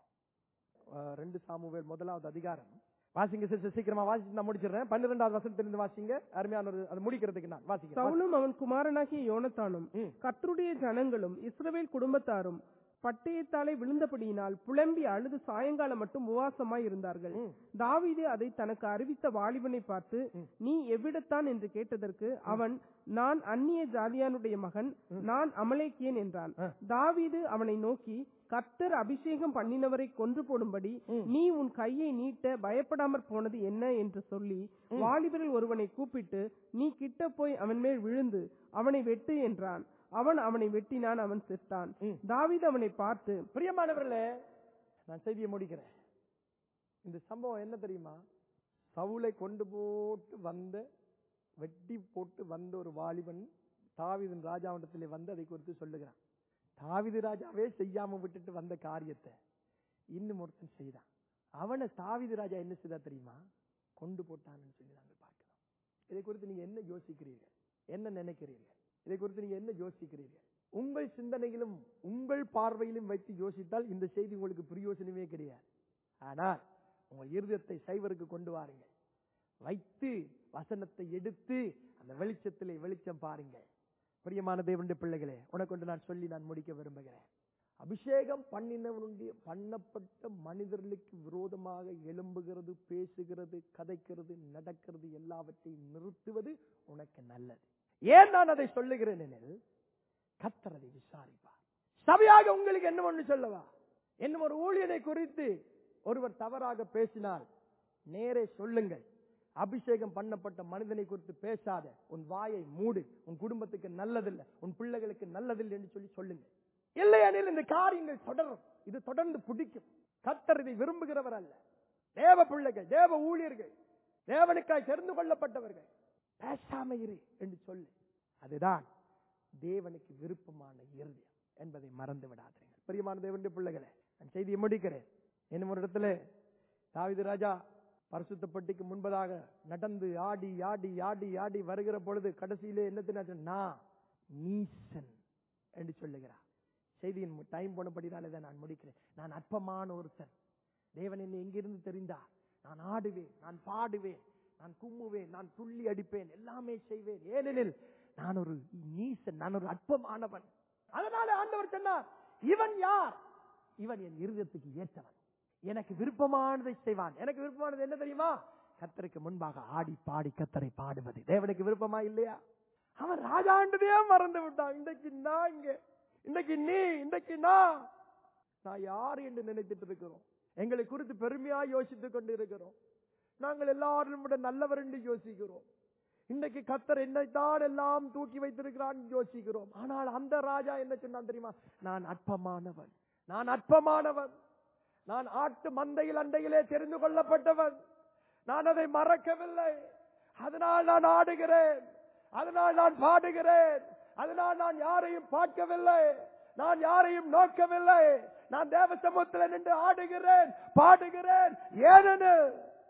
அஹ், ரெண்டு சாமுவேல் முதலாவது அதிகாரம் வாசிங்க சிஸ்டர் சீக்கிரமா வாசிச்சு நான் முடிச்சிடுறேன் பன்னிரெண்டாவது வசனத்திலிருந்து வாசிங்க அருமையான ஒரு அது முடிக்கிறதுக்கு நான் வாசிக்கிறேன் சவுலும் அவன் குமாரனாகிய யோனத்தானும் ம். கர்த்தருடைய ஜனங்களும் இஸ்ரவேல் குடும்பத்தாரும் பட்டயத்தாலே விழுந்தபடியினால் புலம்பி அழுது சாயங்காலம் மட்டும் உவாசமாய் இருந்தார்கள் ம். தாவீது அதை தனக்கு அறிவித்த வாலிபனை பார்த்து நீ எவ்விடத்தான் என்று கேட்டதற்கு அவன் நான் அந்நிய ஜாதியானுடைய மகன் நான் அமலேக்கியன் என்றான் ஆ. தாவீது அவனை நோக்கி கர்த்தர் அபிஷேகம் பண்ணினவரை கொன்று போடும்படி நீ உன் கையை நீட்ட பயப்படாமற் போனது என்ன என்று சொல்லி வாலிபரில் ஒருவனை கூப்பிட்டு நீ கிட்ட போய் அவன் மேல் விழுந்து அவனை வெட்டு என்றான் அவன் அவனை வெட்டினான் அவன் செத்தான் ம். தாவீது அவனை பார்த்து பிரியமானவர்களே நான் செய்தியை முடிக்கிறேன் இந்த சம்பவம் என்ன தெரியுமா சவுலை கொண்டு போட்டு வந்த வெட்டி போட்டு வந்த ஒரு வாலிபன் தாவீதின் ராஜாவிடத்திலே வந்து அதை குறித்து சொல்லுகிறான் தாவீது ராஜாவே செய்யாம விட்டுட்டு வந்த காரியத்தை இன்னும் ஒருத்தன் செய்தான் அவனை தாவீது ராஜா என்ன செய்தா தெரியுமா கொண்டு போட்டான்னு சொல்லி நாங்கள் பார்க்கிறோம் இதை குறித்து நீங்க என்ன யோசிக்கிறீர்கள் என்ன நினைக்கிறீர்கள் இதை குறித்து நீங்க என்ன யோசிக்கிறீர்கள் உங்கள் சிந்தனையிலும் உங்கள் பார்வையிலும் வைத்து யோசித்தால் இந்த செய்தி உங்களுக்கு பிரயோசனமே கிடையாது ஆனால் உங்கள் இருதயத்தை சைவருக்கு கொண்டு வாருங்கள் வைத்து வசனத்தை எடுத்து அந்த வெளிச்சத்திலே வெளிச்சம் பாருங்கள் பிரியமான தேவனுடைய பிள்ளைகளே உனக்கொண்டு நான் சொல்லி நான் முடிக்க விரும்புகிறேன் அபிஷேகம் பண்ணினவனுடைய பண்ணப்பட்ட மனிதர்களுக்கு விரோதமாக எழும்புகிறது பேசுகிறது கதைக்கிறது நடக்கிறது எல்லாவற்றையும் நிறுத்துவது உனக்கு நல்லது ஏன் நான் அதை சொல்லுகிறேன் எனில் கர்த்தர் அதை விசாரிப்பார் சபையாக உங்களுக்கு என்ன ஒன்று சொல்லவா என்னும் ஒரு ஊழியனை குறித்து ஒருவர் தவறாக பேசினால் நேரே சொல்லுங்கள் அபிஷேகம் பண்ணப்பட்ட மனிதனை குறித்து பேசாத உன் வாயை மூடு உன் குடும்பத்துக்கு நல்லதில்லை உன் பிள்ளைகளுக்கு நல்லதில்லை என்று சொல்லி சொல்லுங்க இல்லையெனில் இந்த காரியங்கள் தொடரும் இது தொடர்ந்து பிடிக்கும் கர்த்தர் இதை விரும்புகிறவர் அல்ல தேவ பிள்ளைகள் தேவ ஊழியர்கள் தேவனுக்காய் தெரிந்து கொள்ளப்பட்டவர்கள் பேசாம இரு என்று சொல்லு அதுதான் தேவனுக்கு விருப்பமான இருதயம் என்பதை மறந்து விடாதீர்கள் பிரியமான தேவனுடைய பிள்ளைகளே நான் செய்தியை முடிக்கிறேன் இன்னும் ஒரு இடத்துல தாவீது ராஜா பரிசுத்தப்பட்டிக்கு முன்பதாக நடந்து ஆடி ஆடி ஆடி ஆடி வருகிற பொழுது கடைசியிலே என்ன நான் நீசன் என்று சொல்லுகிறார் செய்தியின் டைம் போனபடினாலே தான் நான் முடிக்கிறேன் நான் அற்பமான ஒருத்தன் தேவன் என்னை எங்கிருந்து தெரிந்தார் நான் ஆடுவேன் நான் பாடுவேன் நான் கும்முவேன் நான் துள்ளி அடிப்பேன் எல்லாமே செய்வேன் ஏனெனில் நான் ஒரு நீசன் நான் ஒரு அற்பமானவன் அதனால ஆண்டவர் சொன்னார் இவன் யார் இவன் என் இருதயத்துக்கு ஏற்றவன் எனக்கு விருப்பமானதை செய்வான் எனக்கு விருப்பமானது என்ன தெரியுமா கத்தருக்கு முன்பாக ஆடி பாடி கத்தரை பாடுவது தேவனுக்கு விருப்பமா இல்லையா அவன் ராஜாண்டதையே மறந்து விட்டான் இன்றைக்கு நான் இங்க இன்றைக்கு நீ இன்றைக்கு நான் நான் யார் என்று நினைத்துட்டு இருக்கிறோம் எங்களை குறித்து பெருமையா யோசித்துக் கொண்டு இருக்கிறோம் நாங்கள் எல்லாரும் விட நல்லவர் என்று யோசிக்கிறோம் இன்றைக்கு கத்தர் என்னைத்தான் எல்லாம் தூக்கி வைத்திருக்கிறான் யோசிக்கிறோம் ஆனால் அந்த ராஜா என்ன சொன்னான் தெரியுமா நான் அற்பமானவன் நான் அற்பமானவன் நான் ஆட்டு மந்தையில் அண்டையிலே தெரிந்து கொள்ளப்பட்டவன் நான் அதை மறக்கவில்லை அதனால் நான் ஆடுகிறேன் அதனால் நான் பாடுகிறேன் அதனால் நான் யாரையும் பார்க்கவில்லை நான் யாரையும் நோக்கவில்லை நான் தேவ சமூகத்தில் நின்று ஆடுகிறேன் பாடுகிறேன் ஏனெனில்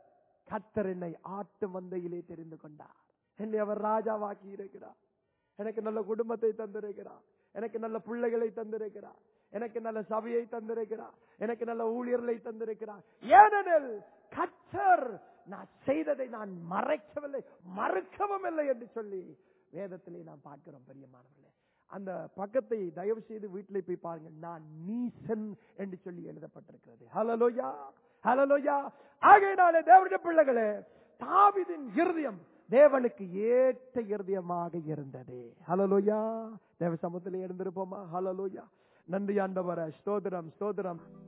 கத்தர் என்னை ஆட்டு மந்தையிலே தெரிந்து கொண்டார் என்னை அவர் ராஜாவாக்கி இருக்கிறார் எனக்கு நல்ல குடும்பத்தை தந்திருக்கிறார் எனக்கு நல்ல பிள்ளைகளை தந்திருக்கிறார் எனக்கு நல்ல சபையை தந்திருக்கிறார் எனக்கு நல்ல ஊழியர்களை தந்திருக்கிறார் ஏனெனில் கத்தர் நான் செய்ததை நான் மறைக்கவில்லை மறுக்கவும் இல்லை என்று சொல்லி வேதத்திலே நாம் பார்க்கிறோம் பெரியமானவர்களே அந்த பக்கத்தை தயவு செய்து வீட்டிலே போய் பாருங்க நான் நீசன் என்று சொல்லி எழுதப்பட்டிருக்கிறது ஹலலோயா ஹலலோயா ஆகையினாலே தேவனுடைய பிள்ளைகளே தாவிதின் இருதயம் தேவனுக்கு ஏற்ற இருதயமாக இருந்தது ஹலலோயா தேவ சமூகத்தில் இருந்திருப்போமா ஹலலோயா நன்றி ஆண்டவர ஸ்தோத்திரம் ஸ்தோத்திரம்